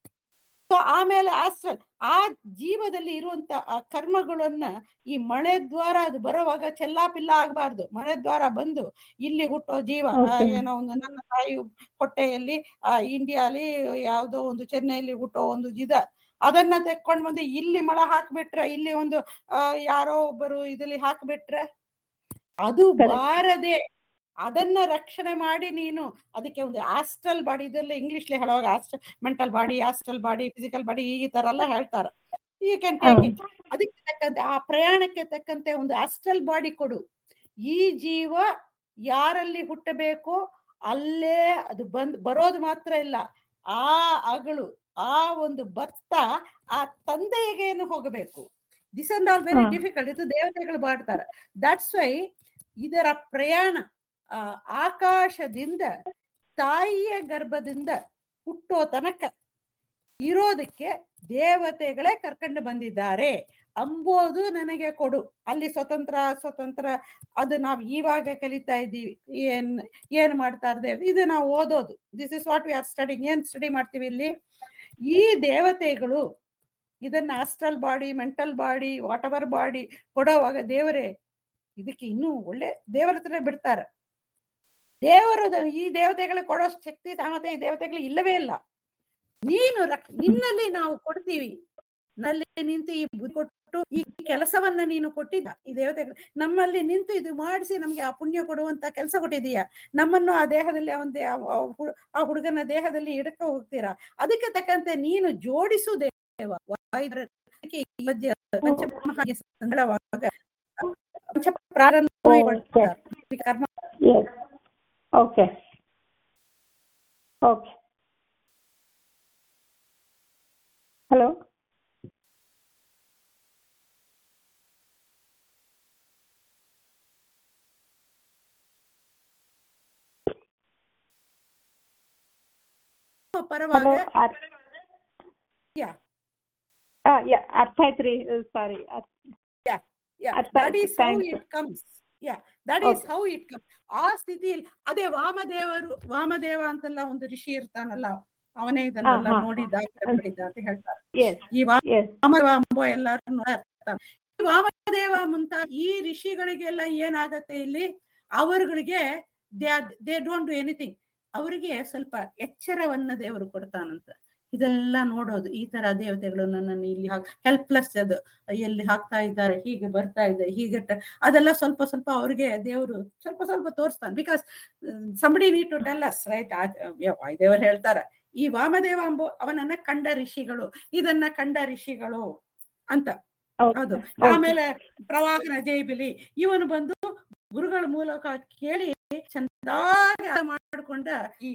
ಸೊ ಆಮೇಲೆ ಆಸ್ಟ್ರಲ್ ಆ ಜೀವದಲ್ಲಿ ಇರುವಂತ ಆ ಕರ್ಮಗಳನ್ನ ಈ ಮಳೆ ದ್ವಾರ ಅದು ಬರುವಾಗ ಚೆಲ್ಲಾಪಿಲ್ಲ ಆಗ್ಬಾರ್ದು ಮಳೆ ದ್ವಾರ ಬಂದು ಇಲ್ಲಿ ಹುಟ್ಟೋ ಜೀವ ಆ, Okay. ಏನೋ ಒಂದು ನನ್ನ ತಾಯಿ ಹೊಟ್ಟೆಯಲ್ಲಿ ಆ ಇಂಡಿಯಾಲಿ ಯಾವ್ದೋ ಒಂದು ಚೆನ್ನೈಲಿ ಹುಟ್ಟೋ ಒಂದು ಇದ ಅದನ್ನ ತೆಕ್ಕೊಂಡ್ ಬಂದು ಇಲ್ಲಿ ಮಳ ಹಾಕ್ಬಿಟ್ರೆ ಇಲ್ಲಿ ಒಂದು ಆ, ಯಾರೋ ಒಬ್ಬರು ಇದಲ್ಲಿ ಹಾಕ್ಬಿಟ್ರೆ ಅದು Correct. ಬಾರದೆ ಅದನ್ನ ರಕ್ಷಣೆ ಮಾಡಿ ನೀನು ಅದಕ್ಕೆ ಒಂದು ಆಸ್ಟ್ರಲ್ ಬಾಡಿ ಇದೆಲ್ಲ ಇಂಗ್ಲಿಷ್ ಹೇಳುವಾಗ astral mental body astral body physical body ಈ ತರ ಎಲ್ಲ ಹೇಳ್ತಾರೆ ಯು ಕ್ಯಾನ್ ಟೇಕ್ ಇಟ್ ಅದಕ್ಕೆ ತಕ್ಕಂತೆ ಆ ಪ್ರಯಾಣಕ್ಕೆ ತಕ್ಕಂತೆ ಒಂದು ಆಸ್ಟ್ರಲ್ ಬಾಡಿ ಕೊಡು ಈ ಜೀವ ಯಾರಲ್ಲಿ ಹುಟ್ಟಬೇಕೋ ಅಲ್ಲೇ ಅದು ಬಂದ್ ಬರೋದು ಮಾತ್ರ ಇಲ್ಲ ಆ ಅಗಳು ಆ ಒಂದು ಭತ್ತ ಆ ತಂದೆಗೇನು ಹೋಗಬೇಕು ದಿಸ್ ಅಂಡ್ ಆಲ್ ವೆರಿ ಹಾ. ಡಿಫಿಕಲ್ಟ್ ಇದು ದೇವತೆಗಳು ಮಾಡ್ತಾರೆ ದಟ್ಸ್ ವೈ ಇದರ ಪ್ರಯಾಣ ಆ, ಆಕಾಶದಿಂದ ತಾಯಿಯ ಗರ್ಭದಿಂದ ಹುಟ್ಟೋ ತನಕ ಇರೋದಕ್ಕೆ ದೇವತೆಗಳೇ ಕರ್ಕೊಂಡು ಬಂದಿದ್ದಾರೆ ಅಂಬೋದು ನನಗೆ ಕೊಡು ಅಲ್ಲಿ ಸ್ವತಂತ್ರ ಸ್ವತಂತ್ರ ಅದು ನಾವು ಇವಾಗ ಕಲಿತಾ ಇದ್ದೀವಿ ಏನ್ ಏನ್ ಮಾಡ್ತಾ ಇದ್ದೇವೆ ಇದು ನಾವು ಓದೋದು this is what we are studying ಏನ್ ಸ್ಟಡಿ ಮಾಡ್ತೀವಿ ಇಲ್ಲಿ ಈ ದೇವತೆಗಳು ಇದನ್ನ astral body mental body whatever body ಕೊಡೋವಾಗ ದೇವರೇ ಇದಕ್ಕೆ ಇನ್ನೂ ಒಳ್ಳೆ ದೇವರ ಹತ್ರ ಬಿಡ್ತಾರೆ ದೇವರು ಈ ದೇವತೆಗಳಿಗೆ ಕೊಡೋ ಶಕ್ತಿ ಸಾಮರ್ಥ್ಯ ಈ ದೇವತೆಗಳಿಗೆ ಇಲ್ಲವೇ ಇಲ್ಲ ನೀನು ರಕ್- ನಿನ್ನಲ್ಲಿ ನಾವು ಕೊಡ್ತೀವಿ ನಲ್ಲಿ ನಿಂತು ಈ ಬುದ್ಧಿ ಕೊಟ್ಟು ಈ ಕೆಲಸವನ್ನ ನೀನು ಕೊಟ್ಟಿದ್ದ ಈ ದೇವತೆಗಳು ನಮ್ಮಲ್ಲಿ ನಿಂತು ಇದು ಮಾಡಿಸಿ ನಮ್ಗೆ ಆ ಪುಣ್ಯ ಕೊಡುವಂತ ಕೆಲಸ ಕೊಟ್ಟಿದೀಯ ನಮ್ಮನ್ನು ಆ ದೇಹದಲ್ಲಿ ಅವಂತೆ ಆ- ಆ ಹು- ಆ ಹುಡುಗನ ದೇಹದಲ್ಲಿ ಇಡಕ ಹೋಗ್ತೀರಾ ಅದಕ್ಕೆ ತಕ್ಕಂತೆ ನೀನು ಜೋಡಿಸು ದೇವ ವಾಯುದ್ರ- ಅದಕ್ಕೆ ಈ ಮಧ್ಯ ಪಂಚಮಹಾಗೆ ಸಂಗಡವಾಗ ಪಂಚ ಪ್ರಾರಂಭ Okay. ಕರ್ಮ Yes. Okay. Okay. Hello? ಪರವಾಗ Hello? Ar- Yeah. Ah, yeah, ಅರ್ಥ ಆಯ್ತ್ರಿ ಸಾರಿ Yeah, ಅರ್ಥ that ಆಯ್ತು, is how thanks. it comes. Yeah, that is Okay. how it comes. ಆ ಸ್ಥಿತಿಯಲ್ಲಿ ಅದೇ ವಾಮದೇವರು ವಾಮದೇವ ಅಂತೆಲ್ಲ ಒಂದು ಋಷಿ ಇರ್ತಾನಲ್ಲ ಅವನೇ ಇದನ್ನೆಲ್ಲ ಹಾ, ಹಾ. ನೋಡಿದ ಪಡಿದ ಅಂತ ಹೇಳ್ತಾರೆ ಎಸ್ ಈ ಎಸ್ ವಾಮದೇವ ಅಂಬೋ ಎಲ್ಲರೂ ನೋಡ್ತಾರೆ ಈ ವಾಮದೇವ ಮುಂತ ಈ ಋಷಿಗಳಿಗೆಲ್ಲ ಏನಾಗತ್ತೆ ಇಲ್ಲಿ ಅವರುಗಳಿಗೆ they they don't do anything ಅವರಿಗೆ ಸ್ವಲ್ಪ ಎಚ್ಚರವನ್ನ ದೇವರು ಕೊಡ್ತಾನಂತ ಇದೆಲ್ಲ ನೋಡೋದು ಈ ತರ ದೇವತೆಗಳು ನನ್ನನ್ನು ಇಲ್ಲಿ ಹೆಲ್ಪ್ಲೆಸ್ ಅದು ಎಲ್ಲಿ ಹಾಕ್ತಾ ಇದ್ದಾರೆ ಹೀಗೆ ಬರ್ತಾ ಇದೆ ಹೀಗೆ ಟ- ಅದೆಲ್ಲ ಸ್ವಲ್ಪ ಸ್ವಲ್ಪ ಅವ್ರಿಗೆ ದೇವರು ಸ್ವಲ್ಪ ಸ್ವಲ್ಪ ತೋರಿಸ್ತಾನೆ because somebody need to tell us right ದೇವರು ಹೇಳ್ತಾರೆ ಈ ವಾಮದೇವ ಅಂಬೋ ಅವನನ್ನ ಕಂಡ ಋಷಿಗಳು ಇದನ್ನ ಕಂಡ ಋಷಿಗಳು ಅಂತ ಅದು ಆಮೇಲೆ ಪ್ರವಾಹನ ಜೈಬಿಲಿ ಇವನು ಬಂದು ಗುರುಗಳ ಮೂಲಕ ಕೇಳಿ ಚಂದಾಗಿ ಅರ್ಥ ಮಾಡ್ಕೊಂಡ ಈ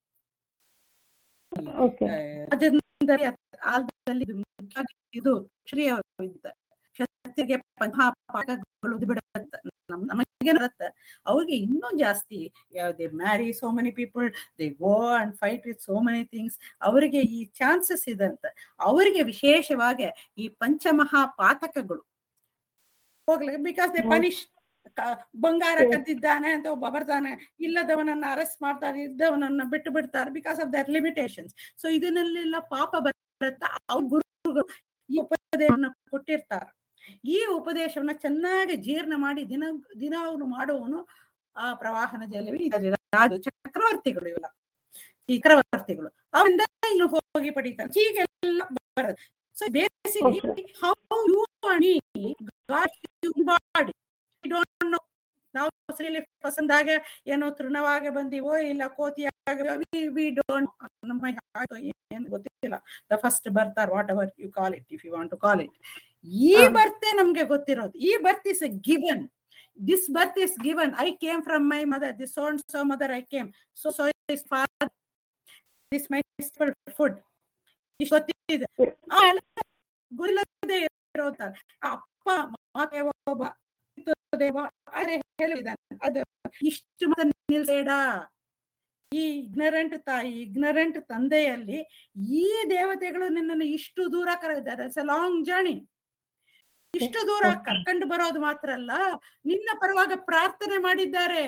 ಓಕೆ ರಾಜೇಂದ್ರರಿ ಕಾಲದಲ್ಲಿ ಇದು ಮುಖ್ಯವಾಗಿ ಇದು ಶ್ರೀಯವಿದ್ದ ಕ್ಷತ್ರಿಯರಿಗೆ ಪಾಕಗಳು ಬಿಡುತ್ತೆ ನಮ್ ನಮಗೆ ಬರುತ್ತೆ ಅವ್ರಿಗೆ ಇನ್ನೂ ಜಾಸ್ತಿ they marry so many people they go and fight with so many things ಅವರಿಗೆ ಈ ಚಾನ್ಸಸ್ ಇದೆ ಅಂತ ಅವರಿಗೆ ವಿಶೇಷವಾಗಿ ಈ ಪಂಚಮಹಾ ಪಾತಕಗಳು ಹೋಗ್ಲಿ ಬಿಕಾಸ್ ದೇ ಪನಿಷ್ ಬಂಗಾರ ಕದ್ದಿದ್ದಾನೆ ಅಂತ ಒಬ್ಬ ಬರ್ತಾನೆ ಇಲ್ಲದವನನ್ನ ಅರೆಸ್ಟ್ ಮಾಡ್ತಾರೆ ಇದ್ದವನನ್ನ ಬಿಟ್ಟು ಬಿಡ್ತಾರೆ because of their limitations so ಇದನ್ನೆಲ್ಲ ಪಾಪ ಬರುತ್ತ ಅವ್ರ ಗುರುಗಳು ಈ ಉಪದೇಶವನ್ನ ಕೊಟ್ಟಿರ್ತಾರೆ ಈ ಉಪದೇಶವನ್ನ ಚೆನ್ನಾಗಿ ಜೀರ್ಣ ಮಾಡಿ ದಿನ ದಿನ ಅವನು ಮಾಡುವವನು ಆ ಪ್ರವಾಹನ ಜಲವಿ ರಾಜ ಚಕ್ರವರ್ತಿಗಳು ಇವೆಲ್ಲ ಈ ಚಕ್ರವರ್ತಿಗಳು ಅವರಿಂದ ಇನ್ನು ಹೋಗಿ ಪಡಿತಾರೆ ಹೀಗೆಲ್ಲ ಬರುತ್ತೆ so basically how you body don't ನಾವು ಶ್ರೀಲಿ ಪಸಂದಾಗ ಏನೋ ತೃಣವಾಗಿ ಬಂದಿವೋ ಇಲ್ಲ ಕೋತಿಯಾಗ ವಿ ಡೋಂಟ್ ನಮ್ಮ ಏನು ಗೊತ್ತಿಲ್ಲ the first birth or whatever you call it if you want to call it ಈ ಹಾ. ಬರ್ತೆ ನಮ್ಗೆ ಗೊತ್ತಿರೋದು ಈ birth is given this birth is given I came from my mother this son so mother I came so so is father this my food ಇಷ್ಟು ಗೊತ್ತಿದೆ ಆ ಎಲ್ಲ ಗುರಿಲ್ಲದೆ ಇರೋತಾರೆ ಅಪ್ಪ ಮಾತೆ ಒಬ್ಬ ದೇವ ಅರೆ ಹೇಳಿದ್ದಾನೆ ಅದು ಇಷ್ಟು ಮಾತ್ರ ನಿಲ್ಬೇಡ ಈ ಇಗ್ನರೆಂಟ್ ತಾಯಿ ಇಗ್ನರೆಂಟ್ ತಂದೆಯಲ್ಲಿ ಈ ದೇವತೆಗಳು ನಿನ್ನನ್ನು ಇಷ್ಟು ದೂರ ಕರೆದಿದ್ದಾರೆ ಇಟ್ಸ್ ಅ ಲಾಂಗ್ ಜರ್ನಿ ಇಷ್ಟು ದೂರ Okay. ಕರ್ಕೊಂಡು ಬರೋದು ಮಾತ್ರ ಅಲ್ಲ ನಿನ್ನ ಪರವಾಗಿ ಪ್ರಾರ್ಥನೆ ಮಾಡಿದ್ದಾರೆ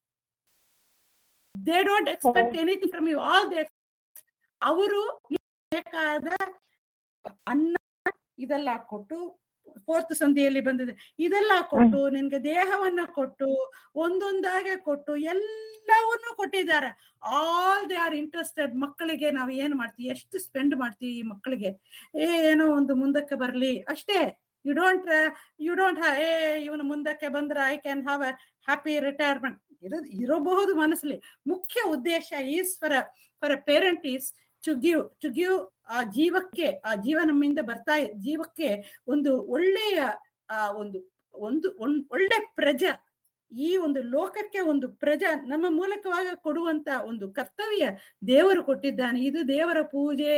they don't expect anything from you all they ಅವರು ಬೇಕಾದ ಅನ್ನ ಇದೆಲ್ಲ ಕೊಟ್ಟು ಫೋರ್ತ್ ಸಂಧಿಯಲ್ಲಿ ಬಂದಿದೆ ಇದೆಲ್ಲ ಕೊಟ್ಟು ನಿನ್ಗೆ ದೇಹವನ್ನ ಕೊಟ್ಟು ಒಂದೊಂದಾಗೆ ಕೊಟ್ಟು ಎಲ್ಲವನ್ನೂ ಕೊಟ್ಟಿದ್ದಾರೆ ಆಲ್ ದೇ ಆರ್ ಇಂಟ್ರೆಸ್ಟೆಡ್ ಮಕ್ಕಳಿಗೆ ನಾವು ಏನ್ ಮಾಡ್ತೀವಿ ಎಷ್ಟು ಸ್ಪೆಂಡ್ ಮಾಡ್ತೀವಿ ಈ ಮಕ್ಕಳಿಗೆ ಏ ಏನೋ ಒಂದು ಮುಂದಕ್ಕೆ ಬರ್ಲಿ ಅಷ್ಟೇ ಯು ಡೋಂಟ್ ಯು ಡೋಂಟ್ ಏ ಇವನು ಮುಂದಕ್ಕೆ ಬಂದ್ರೆ I can have a happy retirement ಇರೋ ಇರಬಹುದು ಮನಸ್ಸಲ್ಲಿ ಮುಖ್ಯ ಉದ್ದೇಶ is for for a parent is to give to give ಆ ಜೀವಕ್ಕೆ ಆ ಜೀವ ನಮ್ಮಿಂದ ಬರ್ತಾ ಇ- ಜೀವಕ್ಕೆ ಒಂದು ಒಳ್ಳೆಯ ಆ ಒಂದು ಒಂದು ಒಂದ್ ಒಳ್ಳೆ ಪ್ರಜ ಈ ಒಂದು ಲೋಕಕ್ಕೆ ಒಂದು ಪ್ರಜ ನಮ್ಮ ಮೂಲಕವಾಗಿ ಕೊಡುವಂತ ಒಂದು ಕರ್ತವ್ಯ ದೇವರು ಕೊಟ್ಟಿದ್ದಾನೆ ಇದು ದೇವರ ಪೂಜೆ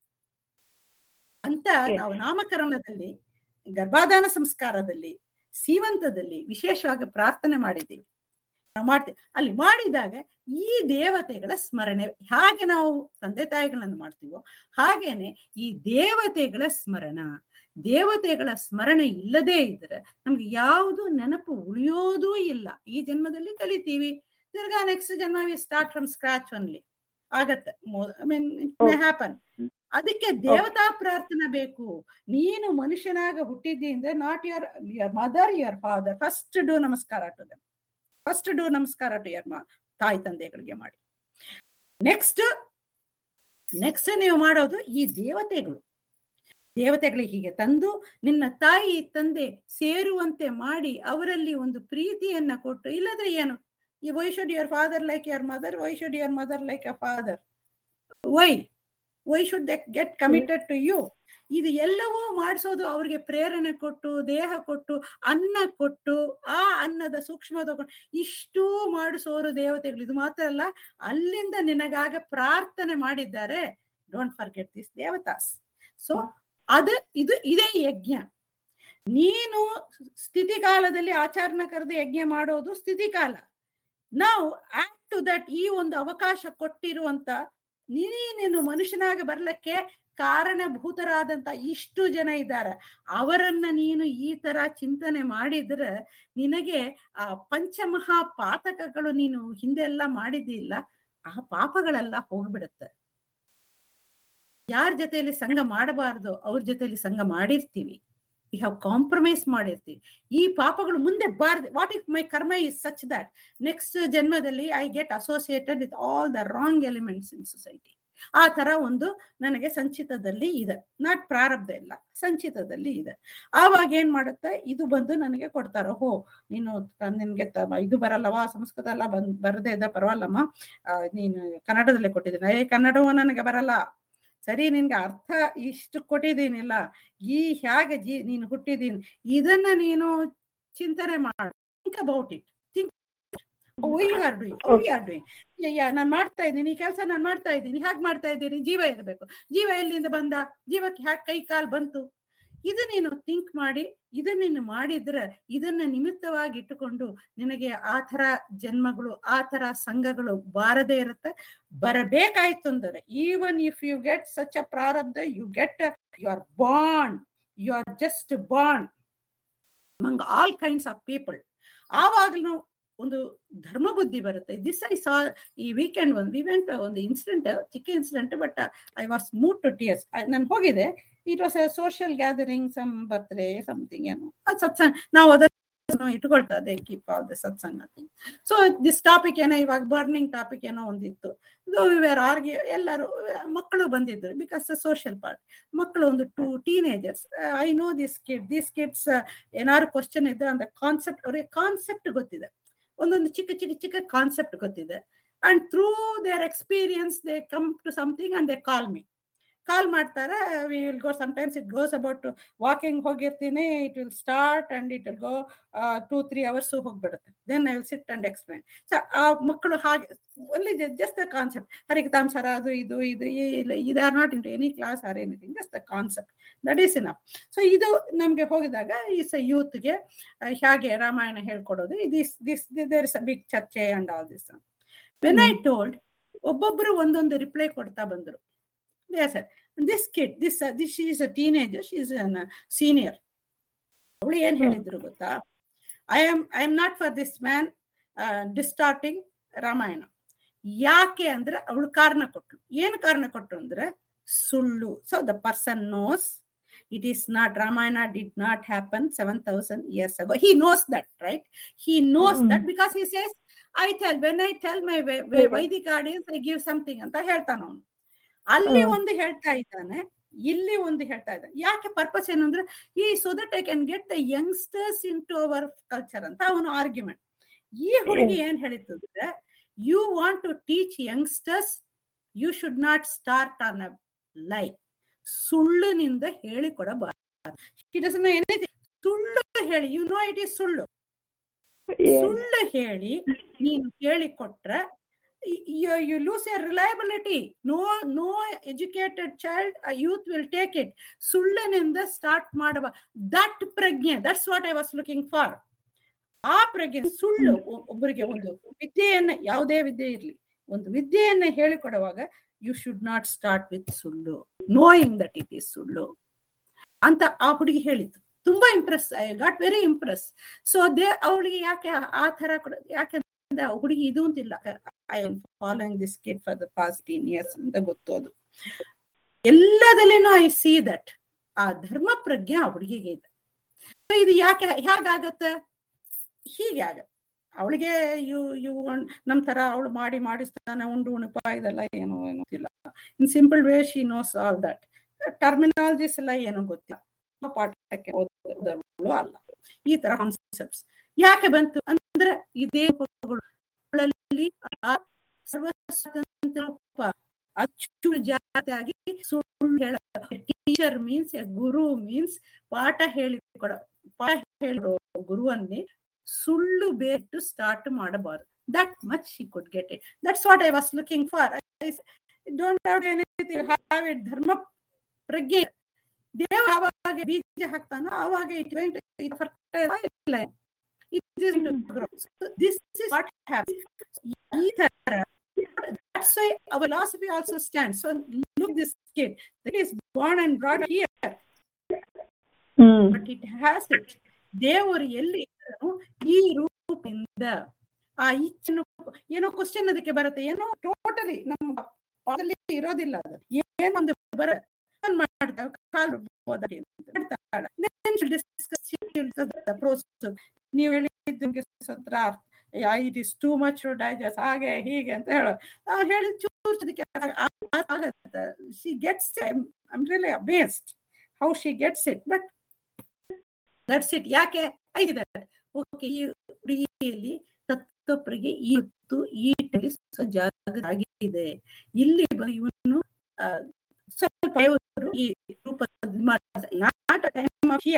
ಅಂತ ನಾವು ನಾಮಕರಣದಲ್ಲಿ ಗರ್ಭಾಧಾನ ಸಂಸ್ಕಾರದಲ್ಲಿ ಸೀಮಂತದಲ್ಲಿ ವಿಶೇಷವಾಗಿ ಪ್ರಾರ್ಥನೆ ಮಾಡಿದ್ದೀವಿ ನಾವು ಮಾಡ್ತೀವಿ ಅಲ್ಲಿ ಮಾಡಿದಾಗ ಈ ದೇವತೆಗಳ ಸ್ಮರಣೆ ಹಾಗೆ ನಾವು ತಂದೆ ತಾಯಿಗಳನ್ನು ಮಾಡ್ತೀವೋ ಹಾಗೇನೆ ಈ ದೇವತೆಗಳ ಸ್ಮರಣ ದೇವತೆಗಳ ಸ್ಮರಣೆ ಇಲ್ಲದೇ ಇದ್ರೆ ನಮ್ಗೆ ಯಾವುದು ನೆನಪು ಉಳಿಯೋದೂ ಇಲ್ಲ ಈ ಜನ್ಮದಲ್ಲಿ ಕಲಿತೀವಿ ತಿರ್ಗಾ ನೆಕ್ಸ್ಟ್ ಜನ್ಮ we start from scratch only ಆಗತ್ತೆ I mean it may happen ಅದಕ್ಕೆ ದೇವತಾ ಪ್ರಾರ್ಥನೆ ಬೇಕು ನೀನು ಮನುಷ್ಯನಾಗ ಹುಟ್ಟಿದ್ದಿ ಅಂದ್ರೆ not your your mother your father first do ನಮಸ್ಕಾರ ಟು ದಮ್ ಫಸ್ಟ್ ಡೂ ನಮಸ್ಕಾರ ಟು ಯರ್ ತಾಯಿ ತಂದೆಗಳಿಗೆ ಮಾಡಿ ನೆಕ್ಸ್ಟ್ ನೆಕ್ಸ್ಟ್ ನೀವು ಮಾಡೋದು ಈ ದೇವತೆಗಳು ದೇವತೆಗಳಿಗೆ ಹೀಗೆ ತಂದು ನಿನ್ನ ತಾಯಿ ತಂದೆ ಸೇರುವಂತೆ ಮಾಡಿ ಅವರಲ್ಲಿ ಒಂದು ಪ್ರೀತಿಯನ್ನ ಕೊಟ್ಟು ಇಲ್ಲದ್ರೆ ಏನು ಈ why should your father like your mother why should your mother like a father why why should they get committed to you ಇದು ಎಲ್ಲವೂ ಮಾಡಿಸೋದು ಅವ್ರಿಗೆ ಪ್ರೇರಣೆ ಕೊಟ್ಟು ದೇಹ ಕೊಟ್ಟು ಅನ್ನ ಕೊಟ್ಟು ಆ ಅನ್ನದ ಸೂಕ್ಷ್ಮ ತಗೊಂಡು ಇಷ್ಟೂ ಮಾಡಿಸೋರು ದೇವತೆಗಳು ಇದು ಮಾತ್ರ ಅಲ್ಲ ಅಲ್ಲಿಂದ ನಿನಗಾಗ ಪ್ರಾರ್ಥನೆ ಮಾಡಿದ್ದಾರೆ ಡೋಂಟ್ ಫರ್ಗೆಟ್ ದಿಸ್ ದೇವತಾಸ್ ಸೊ ಅದು ಇದು ಇದೇ ಯಜ್ಞ ನೀನು ಸ್ಥಿತಿಕಾಲದಲ್ಲಿ ಆಚರಣ ಕರೆದು ಯಜ್ಞ ಮಾಡೋದು ಸ್ಥಿತಿಕಾಲ ನಾವು ಆಕ್ಟ್ ಟು ದಟ್ ಈ ಒಂದು ಅವಕಾಶ ಕೊಟ್ಟಿರುವಂತ ನೀನೇನು ಮನುಷ್ಯನಾಗ ಬರ್ಲಿಕ್ಕೆ ಕಾರಣಭೂತರಾದಂತ ಇಷ್ಟು ಜನ ಇದ್ದಾರೆ ಅವರನ್ನ ನೀನು ಈ ತರ ಚಿಂತನೆ ಮಾಡಿದ್ರೆ ನಿನಗೆ ಆ ಪಂಚಮಹಾ ಪಾತಕಗಳು ನೀನು ಹಿಂದೆ ಎಲ್ಲ ಮಾಡಿದ್ದಿಲ್ಲ ಆ ಪಾಪಗಳೆಲ್ಲ ಹೋಗ್ಬಿಡುತ್ತೆ ಯಾರ ಜೊತೆಯಲ್ಲಿ ಸಂಘ ಮಾಡಬಾರ್ದು ಅವ್ರ ಜೊತೆಯಲ್ಲಿ ಸಂಘ ಮಾಡಿರ್ತೀವಿ ವಿ ಹ್ಯಾವ್ ಕಾಂಪ್ರಮೈಸ್ ಮಾಡಿರ್ತೀವಿ ಈ ಪಾಪಗಳು ಮುಂದೆ ಬಾರ್ದು what if my karma is such that next ಜನ್ಮದಲ್ಲಿ I get associated with all the wrong elements in society ಆ ತರ ಒಂದು ನನಗೆ ಸಂಚಿತದಲ್ಲಿ ಇದೆ ನಾಟ್ ಪ್ರಾರಬ್ಧ ಇಲ್ಲ ಸಂಚಿತದಲ್ಲಿ ಇದೆ ಆವಾಗ ಏನ್ ಮಾಡುತ್ತೆ ಇದು ಬಂದು ನನಗೆ ಕೊಡ್ತಾರ ಹೋ ನೀನು ತ- ನಿನ್ಗೆ ತ- ಇದು ಬರಲ್ಲವಾ ಸಂಸ್ಕೃತ ಎಲ್ಲ ಬಂದ್ ಬರದೇ ಇದ್ದ ಪರವಾಗಿಲ್ಲಮ್ಮ ಆ, ನೀನು ಕನ್ನಡದಲ್ಲೇ ಕೊಟ್ಟಿದ್ದೀನಿ ಏ ಕನ್ನಡವೂ ನನಗೆ ಬರಲ್ಲ ಸರಿ ನಿನ್ಗೆ ಅರ್ಥ ಇಷ್ಟು ಕೊಟ್ಟಿದ್ದೀನಿಲ್ಲ ಈ ಹೇಗೆ ಜೀ ನೀನು ಹುಟ್ಟಿದೀನಿ ಇದನ್ನ ನೀನು ಚಿಂತನೆ ಮಾಡು think about it think you are doing you are doing ಅಯ್ಯ ನಾನು ಮಾಡ್ತಾ ಇದ್ದೀನಿ ಈ ಕೆಲಸ ನಾನು ಮಾಡ್ತಾ ಇದ್ದೀನಿ ಹೇಗೆ ಮಾಡ್ತಾ ಇದ್ದೀನಿ ಜೀವ ಇರಬೇಕು ಜೀವ ಎಲ್ಲಿಂದ ಬಂದ ಜೀವಕ್ಕೆ ಹ್ಯಾಕ್ ಕೈ ಕಾಲ್ ಬಂತು ಇದು ನೀನು ಥಿಂಕ್ ಮಾಡಿ ಇದನ್ನ ನೀನು ಮಾಡಿದ್ರೆ ಇದನ್ನ ನಿಮಿತ್ತವಾಗಿ ಇಟ್ಟುಕೊಂಡು ನಿನಗೆ ಆ ತರ ಜನ್ಮಗಳು ಆ ತರ ಸಂಘಗಳು ಬಾರದೇ ಇರುತ್ತೆ ಬರಬೇಕಾಯ್ತು ಅಂದರೆ even if you get such a prarabdha you get you are bond you are just bond among all kinds of people ಆವಾಗ್ಲೂ ಒಂದು ಧರ್ಮ ಬುದ್ಧಿ ಬರುತ್ತೆ ದಿಸ್ ಐ ಸಾ ಈ ವೀಕೆಂಡ್ ಒಂದು ಇವೆಂಟ್ ಒಂದು ಇನ್ಸಿಡೆಂಟ್ ಚಿಕ್ಕ incident but I was moved to tears ನಾನು ಹೋಗಿದೆ it was a social gathering some birthday something ಏನು ಅದು ಸತ್ಸಂಗ್ ನಾವು ಅದ ಇಟ್ಕೊಳ್ತಾ they keep all the satsang so this topic ಏನೋ ಇವಾಗ ಬರ್ನಿಂಗ್ ಟಾಪಿಕ್ ಏನೋ ಒಂದಿತ್ತು ವೇರ್ ಆರ್ಗ್ಯೂ ಎಲ್ಲರೂ ಮಕ್ಕಳು ಬಂದಿದ್ರು ಬಿಕಾಸ್ ಸೋಷಿಯಲ್ ಪಾರ್ಟ್ ಮಕ್ಕಳು ಒಂದು two teenagers I know this kid this kids ಏನಾದ್ರು ಕ್ವಶನ್ ಇದ್ರೆ ಅಂದ್ರೆ ಕಾನ್ಸೆಪ್ಟ್ ಅವ್ರಿಗೆ ಕಾನ್ಸೆಪ್ಟ್ ಗೊತ್ತಿದೆ ಒಂದೊಂದು ಚಿಕ್ಕ ಚಿಕ್ಕ ಚಿಕ್ಕ ಕಾನ್ಸೆಪ್ಟ್ ಗೊತ್ತಿದೆ and through their experience they come to something and they call me call ಮಾಡ್ತಾರೆ we will go sometimes it goes about walking ಹೋಗಿರ್ತೀನಿ it will start and it will go two three hours ಹೋಗ್ಬಿಡುತ್ತೆ then I will sit and explain so ಆ ಮಕ್ಕಳು ಹಾಗೆ only just the concept Harikathamritasara ಅದು ಇದು ಇದು ಇದು are not into any class or anything just the concept that is enough so ಇದು ನಮಗೆ ಹೋಗಿದಾಗ ಈಸ್ ಯೂತ್ಗೆ ಹೇಗೆ ರಾಮಾಯಣ ಹೇಳ್ಕೊಡೋದು this this there is a big ಚರ್ಚೆ and all this when I told ಒಬ್ಬೊಬ್ರು ಒಂದೊಂದು ರಿಪ್ಲೈ ಕೊಡ್ತಾ ಬಂದ್ರು sir this kid this this is a teenager she is an senior ಅವಳು ಏನ್ ಹೇಳಿದ್ರು ಗೊತ್ತಾ I am I am not for this man distorting Ramayana ಯಾಕೆ ಅಂದ್ರೆ ಅವಳು ಕಾರಣ ಕೊಟ್ಲು ಏನು ಕಾರಣ ಕೊಟ್ರು ಅಂದ್ರೆ ಸುಳ್ಳು so the person knows it is not ramayana did not happen 7000 years ago he knows that right he knows Mm. that because he says i tell when i tell my Ve- Ve- vedic audience i give something ಅಂತ ಹೇಳ್ತಾನ ಅವನು ಅಲ್ಲಿ Mm. ಒಂದು ಹೇಳ್ತಾ ಇದ್ದಾನೆ ಇಲ್ಲಿ ಒಂದು ಹೇಳ್ತಾ ಇದ್ದಾನೆ ಯಾಕೆ ಪರ್ಪಸ್ ಏನು ಅಂದ್ರೆ ಈ so that I can get the youngsters into our culture ಅಂತ ಅವನು ಆರ್ಗ್ಯುಮೆಂಟ್ ಈ ಹುಡುಗಿ ಏನ್ ಹೇಳಿತ್ತು ಅಂದ್ರೆ you want to teach youngsters you should not start on a lie ಸುಳ್ಳಿನಿಂದ ಹೇಳಿಕೊಡಬಾರದು ಏನಿದೆ ಸುಳ್ಳು ಹೇಳಿ ಯು ನೋ ಇಟ್ ಈಸ್ ಸುಳ್ಳು ಸುಳ್ಳು ಹೇಳಿ ನೀನು ಹೇಳಿಕೊಟ್ರೆ you lose your reliability no no educated child youth will take it ಸುಳ್ಳಿನಿಂದ ಸ್ಟಾರ್ಟ್ ಮಾಡಬ ದಟ್ ಪ್ರಜ್ಞೆ that's what I was looking for ಆ ಪ್ರಜ್ಞೆ ಸುಳ್ಳು ಒ- ಒಬ್ಬರಿಗೆ ಒಂದು ವಿದ್ಯೆಯನ್ನ ಯಾವುದೇ ವಿದ್ಯೆ ಇರಲಿ ಒಂದು ವಿದ್ಯೆಯನ್ನ ಹೇಳಿಕೊಡುವಾಗ you should not start with ಸುಳ್ಳು ನೋಯಿಂಗ್ ದಟ್ ಇಟ್ ಈಸ್ ಸುಳ್ಳು ಅಂತ ಆ ಹುಡುಗಿ ಹೇಳಿದ್ದು ತುಂಬಾ impress I got very impress so they ಅವಳಿಗೆ ಯಾಕೆ ಆ ತರ ಕೊಡ ಯಾಕೆಂದ್ರೆ ಆ ಹುಡುಗಿ ಇದು ಅಂತಿಲ್ಲ I am following this kid for the past ten years ಅಂತ ಗೊತ್ತು ಅದು ಎಲ್ಲದಲ್ಲಿನೂ ಐ ಸಿ ದಟ್ ಆ ಧರ್ಮ ಪ್ರಜ್ಞೆ ಆ ಹುಡುಗಿಗೆ ಇದೆ So ಇದು ಯಾಕೆ ಹೇಗಾಗತ್ತೆ ಹೀಗೆ ಆಗ ಅವಳಿಗೆ ಯು ಯು ನಮ್ ತರ ಅವಳು ಮಾಡಿ ಮಾಡಿಸ್ತಾನೆ ಉಂಡು ಉಣುಪ ಇದೆಲ್ಲ ಏನು ಏನು ಇಲ್ಲ in simple way she knows all that terminologies ಎಲ್ಲ ಏನು ಗೊತ್ತಿಲ್ಲ ಪಾಠಕ್ಕೆ ಓದೋದವಳು ಅಲ್ಲ ಈ ತರ ಕಾನ್ಸೆಪ್ಟ್ಸ್ ಯಾಕೆ ಬಂತು ಅಂದ್ರೆ ಇದೇ ಪುಸ್ತಕಗಳಲ್ಲಿ ಆ ಸರ್ವ ಸ್ವಾತಂತ್ರ್ಯ ರೂಪ ಅಚ್ಚು ಜಾತಿಯಾಗಿ ಸುಳ್ಳು ಹೇಳ ಟೀಚರ್ ಮೀನ್ಸ್ ಗುರು ಮೀನ್ಸ್ ಪಾಠ ಹೇಳಿಕೊಡ ಪಾಠ ಹೇಳಿರೋ ಗುರುವನ್ನೇ ಸುಳ್ಳು ಬೇಟು ಸ್ಟಾರ್ಟ್ ಮಾಡಬಾರದು that much she could get it that's what I was looking for don't have anything have it ಧರ್ಮ ಪ್ರಜ್ಞೆ ದೇವ ಆವಾಗ ಬೀಜ ಹಾಕ್ತಾನೋ ಆವಾಗ ಇಟ್ ವೆಂಟ್ ಇಲ್ಲ ದಿಸ್ ಇಸ್ ವಾಟ್ ಹ್ಯಾವ್ ಈ ತರ that's why our philosophy also stands so look this kid that is born and brought up here but it has it ದೇವರು ಎಲ್ಲಿ ಇದ್ದನೋ ಈ ರೂಪದಿಂದ ಆ ಇಚ್ಛೆನು ಏನೋ ಕ್ವಶನ್ ಅದಕ್ಕೆ ಬರುತ್ತೆ ಏನೋ ಟೋಟಲಿ ನಮ್ಮ ಪಾದಲ್ಲಿ ಇರೋದಿಲ್ಲ ಅದು ಏನೋ ಒಂದು ಬರ ಮಾಡ್ತಾಳೆ ಕಾಲು ಹೋದಕ್ಕೆ ಅಂತ ಮಾಡ್ತಾಳೆ. Then she'll discuss, she'll discuss the process. ನೀವು ಹೇಳಿದ್ದು ಸತ್ರ it is too much digest ಹಾಗೆ ಹೀಗೆ ಅಂತ ಹೇಳೋ ಆ ಹೇಳಿ ಚೂರು ಅದಕ್ಕೆ ಆಗತ್ತೆ she gets I'm really amazed how she gets it but that's it ಯಾಕೆ ಐದಿದ್ದಾರೆ ಓಕೆ ಈ ಹುಡುಗಿಯಲ್ಲಿ ತತ್ವಪ್ರಿಗೆ ಈ ಹೊತ್ತು ಈ ಟೈಸ್ ಜಾಗ ಆಗಿದೆ ಇಲ್ಲಿ ಬ- ಇವನು ಆ, ಸ್ವಲ್ಪ ಇವರು ಈ ರೂಪ ಮಾಡ್ತಾರೆ ನಾಟ್ ಟೈಮ್ ಆಫ್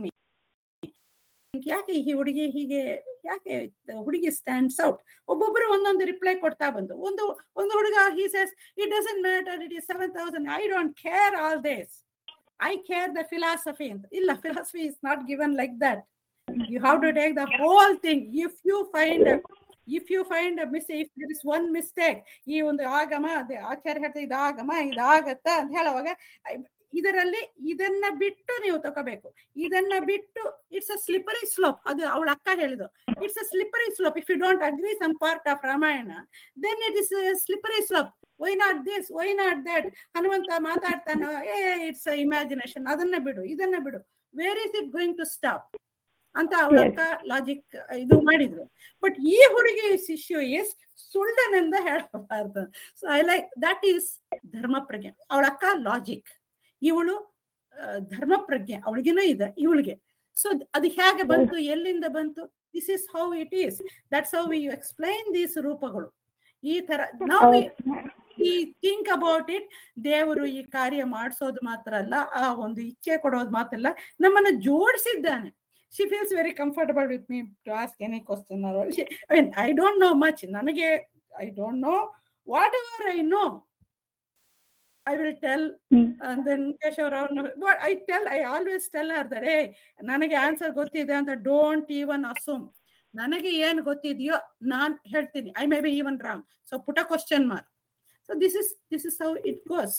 ಯಾಕೆ ಈ ಹುಡುಗಿ ಹೀಗೆ ಯಾಕೆ ಹುಡುಗಿ ಸ್ಟ್ಯಾಂಡ್ಸ್ ಔಟ್ ಒಬ್ಬೊಬ್ಬರು ಒಂದೊಂದು ರಿಪ್ಲೈ ಕೊಡ್ತಾ ಬಂದು ಒಂದು ಒಂದು ಹುಡುಗ he says it doesn't matter it is seven thousand I don't care all this I care the philosophy ಅಂತ ಇಲ್ಲ philosophy is not given like that you have to take the whole thing if you find if you find miss if there is one mistake ಈ ಒಂದು ಆಗಮ ಅದೇ ಆಚಾರ್ಯ ಹೇಳ್ತಾರೆ ಇದು ಆಗಮ ಇದಾಗತ್ತ ಅಂತ ಹೇಳುವಾಗ ಐ- ಇದರಲ್ಲಿ ಇದನ್ನ ಬಿಟ್ಟು ನೀವು ತಗೋಬೇಕು ಇದನ್ನ ಬಿಟ್ಟು ಇಟ್ಸ್ ಅ ಸ್ಲಿಪರಿ ಸ್ಲೋಪ್ ಅದು ಅವಳ ಅಕ್ಕ ಹೇಳಿದ್ರು it's a slippery slope if you don't agree some part of Ramayana then it is slippery slope why not this why not that Hanumanta ಮಾತಾಡ್ತಾನ ಏ ಇಟ್ಸ್ ಇಮ್ಯಾಜಿನೇಷನ್ ಅದನ್ನ ಬಿಡು ಇದನ್ನ ಬಿಡು where is it going to stop ಅಂತ ಅವ್ರ ಅಕ್ಕ ಲಾಜಿಕ್ ಇದು ಮಾಡಿದ್ರು ಬಟ್ ಈ ಹುಡುಗಿ ಶಿಷ್ಯು ಇಸ್ ಸುಳ್ಳನೆಂದ ಹೇಳಬಾರ್ದು so I like that is dharma ಪ್ರಜ್ಞೆ ಅವಳ ಅಕ್ಕ ಲಾಜಿಕ್ ಇವಳು ಧರ್ಮ ಪ್ರಜ್ಞೆ ಅವಳಿಗೇನೋ ಇದೆ ಇವಳಿಗೆ ಸೊ ಅದು ಹೇಗೆ ಬಂತು ಎಲ್ಲಿಂದ ಬಂತು this is how it is that's how you explain these ರೂಪಗಳು ಈ ತರ ನಾವು ಈ ಥಿಂಕ್ ಅಬೌಟ್ ಇಟ್ ದೇವರು ಈ ಕಾರ್ಯ ಮಾಡಿಸೋದು ಮಾತ್ರ ಅಲ್ಲ ಆ ಒಂದು ಇಚ್ಛೆ ಕೊಡೋದು ಮಾತ್ರ ಅಲ್ಲ ನಮ್ಮನ್ನ ಜೋಡಿಸಿದ್ದಾನೆ she feels very comfortable with me to ask any question I mean I don't know much ನನಗೆ I don't know whatever I know I will tell and then Keshavrao I tell I always tell her that ಏ ನನಗೆ answer ಗೊತ್ತಿದೆ ಅಂತ don't even assume ನನಗೆ ಏನ್ ಗೊತ್ತಿದೆಯೋ ನಾನ್ ಹೇಳ್ತೀನಿ I may be even wrong so put a question mark so this is this is how it goes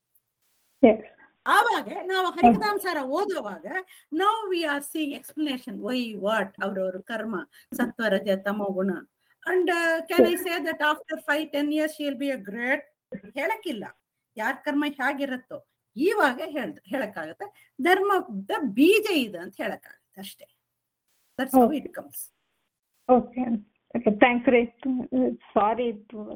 ಆವಾಗ ನಾವು ಹರಿಕಥಾಂಸಾರ ಓದುವಾಗ ನಾವು we are seeing explanation why what ಅವ್ರವ್ರ ಕರ್ಮ ಸತ್ವ ರಜ ತಮೋ ಗುಣ and can I say that after five ten years she'll be a great ಹೇಳಕ್ಕಿಲ್ಲ ಯಾರ ಕರ್ಮ ಹೇಗಿರುತ್ತೋ ಇವಾಗ ಹೇಳ್ ಹೇಳಕ್ಕಾಗತ್ತೆ ಧರ್ಮದ ಬೀಜ ಇದೆ ಅಂತ ಹೇಳಕ್ಕಾಗತ್ತೆ ಅಷ್ಟೇ that's how it comes Okay. Okay. Thanks, Ray. Sorry.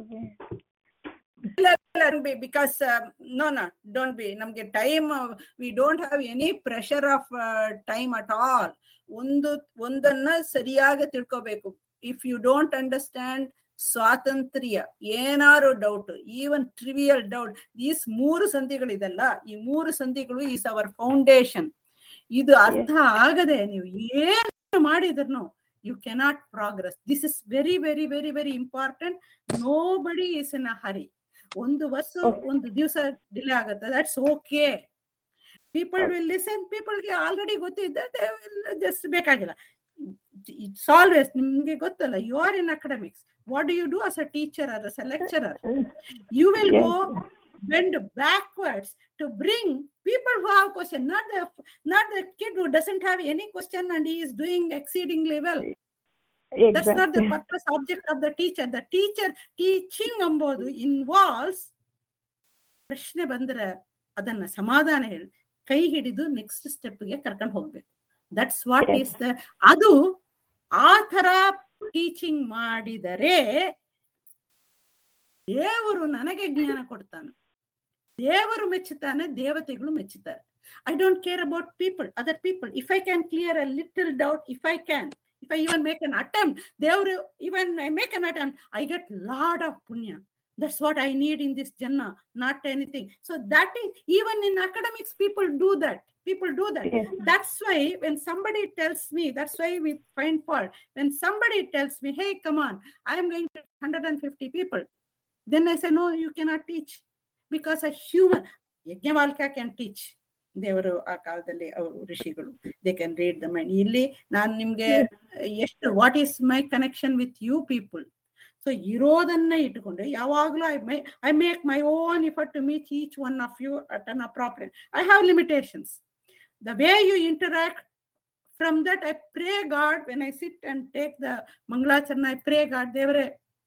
Because no no don't be ನಮ್ಗೆ time we don't have any pressure of time at all ಒಂದು ಒಂದನ್ನ ಸರಿಯಾಗಿ ತಿಳ್ಕೋಬೇಕು ಇಫ್ ಯು ಡೋಂಟ್ ಅಂಡರ್ಸ್ಟ್ಯಾಂಡ್ ಸ್ವಾತಂತ್ರ್ಯ ಏನಾರು doubt even trivial doubt is ಮೂರು ಸಂಧಿಗಳಿದೆಲ್ಲ ಈ ಮೂರು ಸಂಧಿಗಳು ಈಸ್ ಅವರ್ ಫೌಂಡೇಶನ್ ಇದು ಅರ್ಥ ಆಗದೆ ನೀವು ಏನು ಮಾಡಿದ್ರು you cannot progress this is very very very very important nobody is in a hurry ಒಂದು ವರ್ಷ ಒಂದು ದಿವಸ ಡಿಲೇ ಆಗುತ್ತೆ that's okay people will listen ಪೀಪಲ್ಗೆ ಆಲ್ರೆಡಿ ಗೊತ್ತಿದ್ದ ಜಸ್ಟ್ ಬೇಕಾಗಿಲ್ಲ ಇಟ್ಸ್ ಆಲ್ವೇಸ್ ನಿಮ್ಗೆ ಗೊತ್ತಲ್ಲ you are in academics what do you do as a teacher or as a lecturer you will Yes. go bend backwards to bring people who have question not the not the kid who doesn't have any question and he is doing exceedingly well that's not the Exactly. purpose object of the teacher the teacher teaching ಅಂಬೋದು involves ಪ್ರಶ್ನೆ ಬಂದ್ರೆ ಅದನ್ನ ಸಮಾಧಾನ ಹೇಳಿ ಕೈ ಹಿಡಿದು next ಸ್ಟೆಪ್ಗೆ ಕರ್ಕೊಂಡು ಹೋಗ್ಬೇಕು that's what Yes. Is the ಅದು ಆ ತರ ಟೀಚಿಂಗ್ ಮಾಡಿದರೆ ದೇವರು ನನಗೆ ಜ್ಞಾನ ಕೊಡ್ತಾನೆ ದೇವರು ಮೆಚ್ಚುತ್ತಾನೆ ದೇವತೆಗಳು ಮೆಚ್ಚುತ್ತಾರೆ I don't care about people other people if I can clear a little doubt if I can if I even make an attempt ದೇವರು even I make an attempt I get lot of punya that's what i need in this janna not anything so that is even in academics people do that people do that Yes. that's why when somebody tells me that's why we find fault when somebody tells me hey come on i am going to 150 people then i say no you cannot teach because a human Yajnavalkya can teach ದೇವರು ಆ ಕಾಲದಲ್ಲಿ ಅವರು ಋಷಿಗಳು they can read the mind ಇಲ್ಲಿ ನಾನು ನಿಮ್ಗೆ ಎಷ್ಟು what is my connection with you people so ಇರೋದನ್ನ ಇಟ್ಕೊಂಡು ಯಾವಾಗ್ಲೂ I my I make my own effort to meet each one of you at an appropriate I have limitations the way you interact from that I pray God when I sit and take the mangalacharana I pray god ದೇವರೇ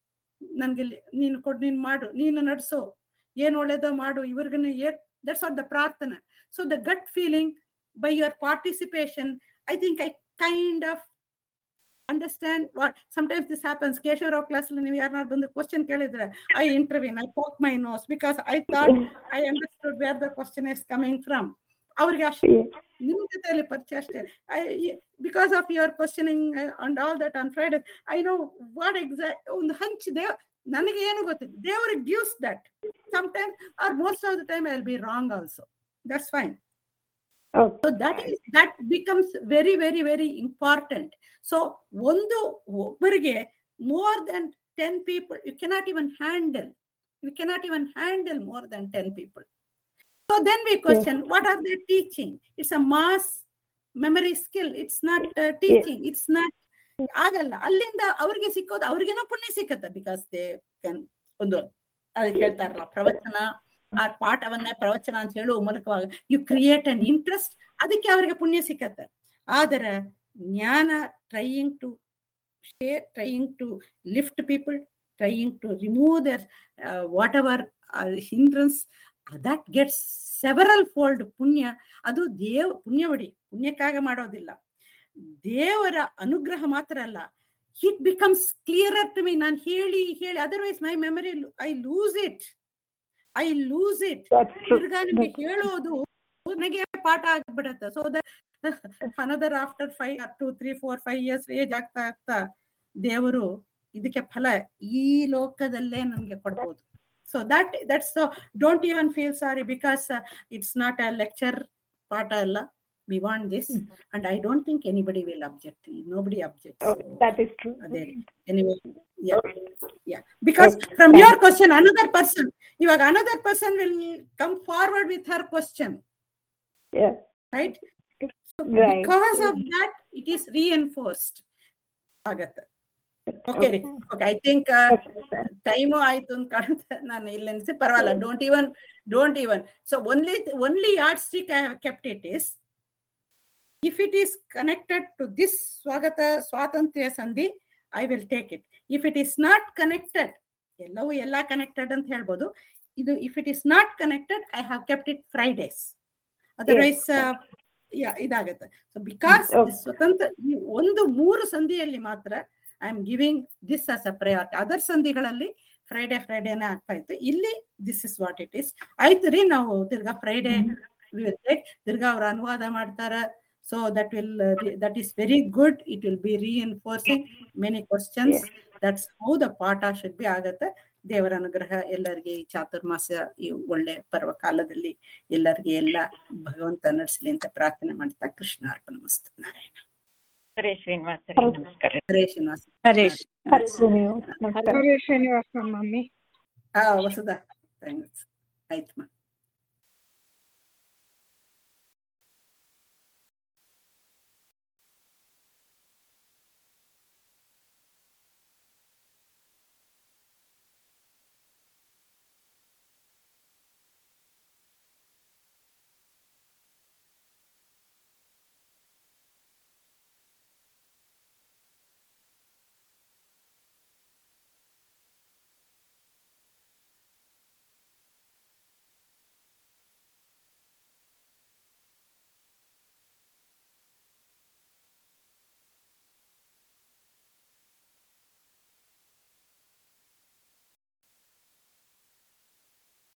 ನನ್ಗೆ ಇಲ್ಲಿ ನೀನು ಕೊಡ್ ನೀನು ಮಾಡು ನೀನು ನಡ್ಸು ಏನ್ ಒಳ್ಳೇದೋ ಮಾಡು ಇವ್ರಿಗನ್ನ ಏ ದಟ್ಸ್ ಆರ್ ದ ಪ್ರಾರ್ಥನೆ so the gut feeling by your participation I think I kind of understand what sometimes this happens Keshavrao class ನೀವು ಯಾರನ್ನಾರು ಬಂದು ಕ್ವಶನ್ ಕೇಳಿದ್ರೆ I intervene I poke my nose because I thought I understood where the question is coming from ಅವ್ರಿಗೆ ಅಷ್ಟೇ ನಿಮ್ಮ ಜೊತೆಯಲ್ಲಿ ಪರಿಚಯ ಅಷ್ಟೇ I because of your questioning and all that on Friday I know what exact ಒಂದು ಹಂಚ್ ದೇವ್ ನನಗೆ ಏನು ಗೊತ್ತಿಲ್ಲ ದೇವರು gives that sometimes are most of the time I will be wrong also that's fine Okay. So that is that becomes very very very important so ಒಂದು ಒಬ್ಬರಿಗೆ more than ten people you cannot even handle you cannot even handle more than ten people so then we question what are they teaching it's a mass memory skill it's not teaching it's not ಆಗಲ್ಲ ಅಲ್ಲಿಂದ ಅವ್ರಿಗೆ ಸಿಕ್ಕೋದು ಅವ್ರಿಗೇನೋ ಪುಣ್ಯ ಸಿಕ್ಕತ್ತೆ because they can ಒಂದು ಅದಕ್ಕೆ ಹೇಳ್ತಾರಲ್ಲ ಪ್ರವಚನ ಆ ಪಾಠವನ್ನ ಪ್ರವಚನ ಅಂತ ಹೇಳುವ ಮೂಲಕವಾಗಿ ಯು ಕ್ರಿಯೇಟ್ ಅನ್ ಇಂಟ್ರೆಸ್ಟ್ ಅದಕ್ಕೆ ಅವರಿಗೆ ಪುಣ್ಯ ಸಿಕ್ಕತ್ತೆ ಆದರೆ ಜ್ಞಾನ trying to share trying to lift people trying to remove their whatever hindrance that gets several fold ಪುಣ್ಯ ಅದು ದೇವ್ ಪುಣ್ಯವಡಿ ಪುಣ್ಯಕ್ಕಾಗ ಮಾಡೋದಿಲ್ಲ ದೇವರ ಅನುಗ್ರಹ ಮಾತ್ರ ಅಲ್ಲ it becomes clearer to me ನಾನು ಹೇಳಿ ಹೇಳಿ otherwise my memory I lose it I lose it That's true. ತಿರ್ಗಾ ನಿಮ್ಗೆ ಹೇಳೋದು ನನಗೆ ಪಾಠ ಆಗ್ಬಿಡತ್ತೆ so another after five two three four five years age ಆಗ್ತಾ ಆಗ್ತಾ ದೇವರು ಇದಕ್ಕೆ ಫಲ ಈ ಲೋಕದಲ್ಲೇ ನಮ್ಗೆ ಕೊಡ್ಬೋದು so that that's don't even feel sorry because it's not a lecture ಪಾಠ ಅಲ್ಲ we want this and I don't think anybody will object nobody Oh, object that is true. ಅದೇ anyway yeah yeah because from your question another person ಇವಾಗ another person will come forward with her question Yeah. right so Right. because of that it is reinforced ಆಗತ್ತೆ okay ರೀ okay I think time ಆಯ್ತು ಅಂತ ಕಾಣುತ್ತೆ ನಾನು ಇಲ್ಲ ಅನ್ಸಿ ಪರವಾಗಿಲ್ಲ don't even don't even so only only yardstick I have kept it is if it is connected to this ಸ್ವಾಗತ ಸ್ವಾತಂತ್ರ್ಯ ಸಂಧಿ I will take it if it is not connected ಎಲ್ಲವೂ ಎಲ್ಲ ಕನೆಕ್ಟೆಡ್ ಅಂತ ಹೇಳ್ಬೋದು ಇದು if it is not connected I have kept it Fridays otherwise ಇದಾಗುತ್ತೆ so because Okay. ಸ್ವತಂತ್ರ ಈ ಒಂದು ಮೂರು ಸಂಧಿಯಲ್ಲಿ ಮಾತ್ರ I am giving this as a priority other ಸಂಧಿಗಳಲ್ಲಿ ಫ್ರೈಡೆ ಫ್ರೈಡೇನೆ ಆಗ್ತಾ ಇತ್ತು ಇಲ್ಲಿ this is what it is ಆಯ್ತು ರೀ ನಾವು ತಿರ್ಗಾ ಫ್ರೈಡೆ ತಿರ್ಗಾ ಅವ್ರ ಅನುವಾದ ಮಾಡ್ತಾರ so that will that is very good it will be reinforcing many questions that's how the ಪಾಠ ಶುಡ್ ಬಿ ಆಗತ್ತೆ ದೇವರ ಅನುಗ್ರಹ ಎಲ್ಲರಿಗೆ ಈ ಚಾತುರ್ಮಾಸ ಈ ಒಳ್ಳೆ ಪರ್ವಕಾಲದಲ್ಲಿ ಎಲ್ಲರಿಗೆ ಎಲ್ಲ ಭಗವಂತ ನಡೆಸಲಿ ಅಂತ ಪ್ರಾರ್ಥನೆ ಮಾಡ್ತಾ ಕೃಷ್ಣ ಅರ್ಪಣ ಮಸ್ತು ನಾರಾಯಣ ಹರೇ ಶ್ರೀನಿವಾಸ ಹೌದು. ನಮಸ್ಕಾರ Hare Srinivasa Harish Hari Srinivas. Namaskar. Harish Srinivasa mummy ಹಾ ವಸುಧಾ ಥ್ಯಾಂಕ್ಸ್ ಆಯ್ತು ಮಾ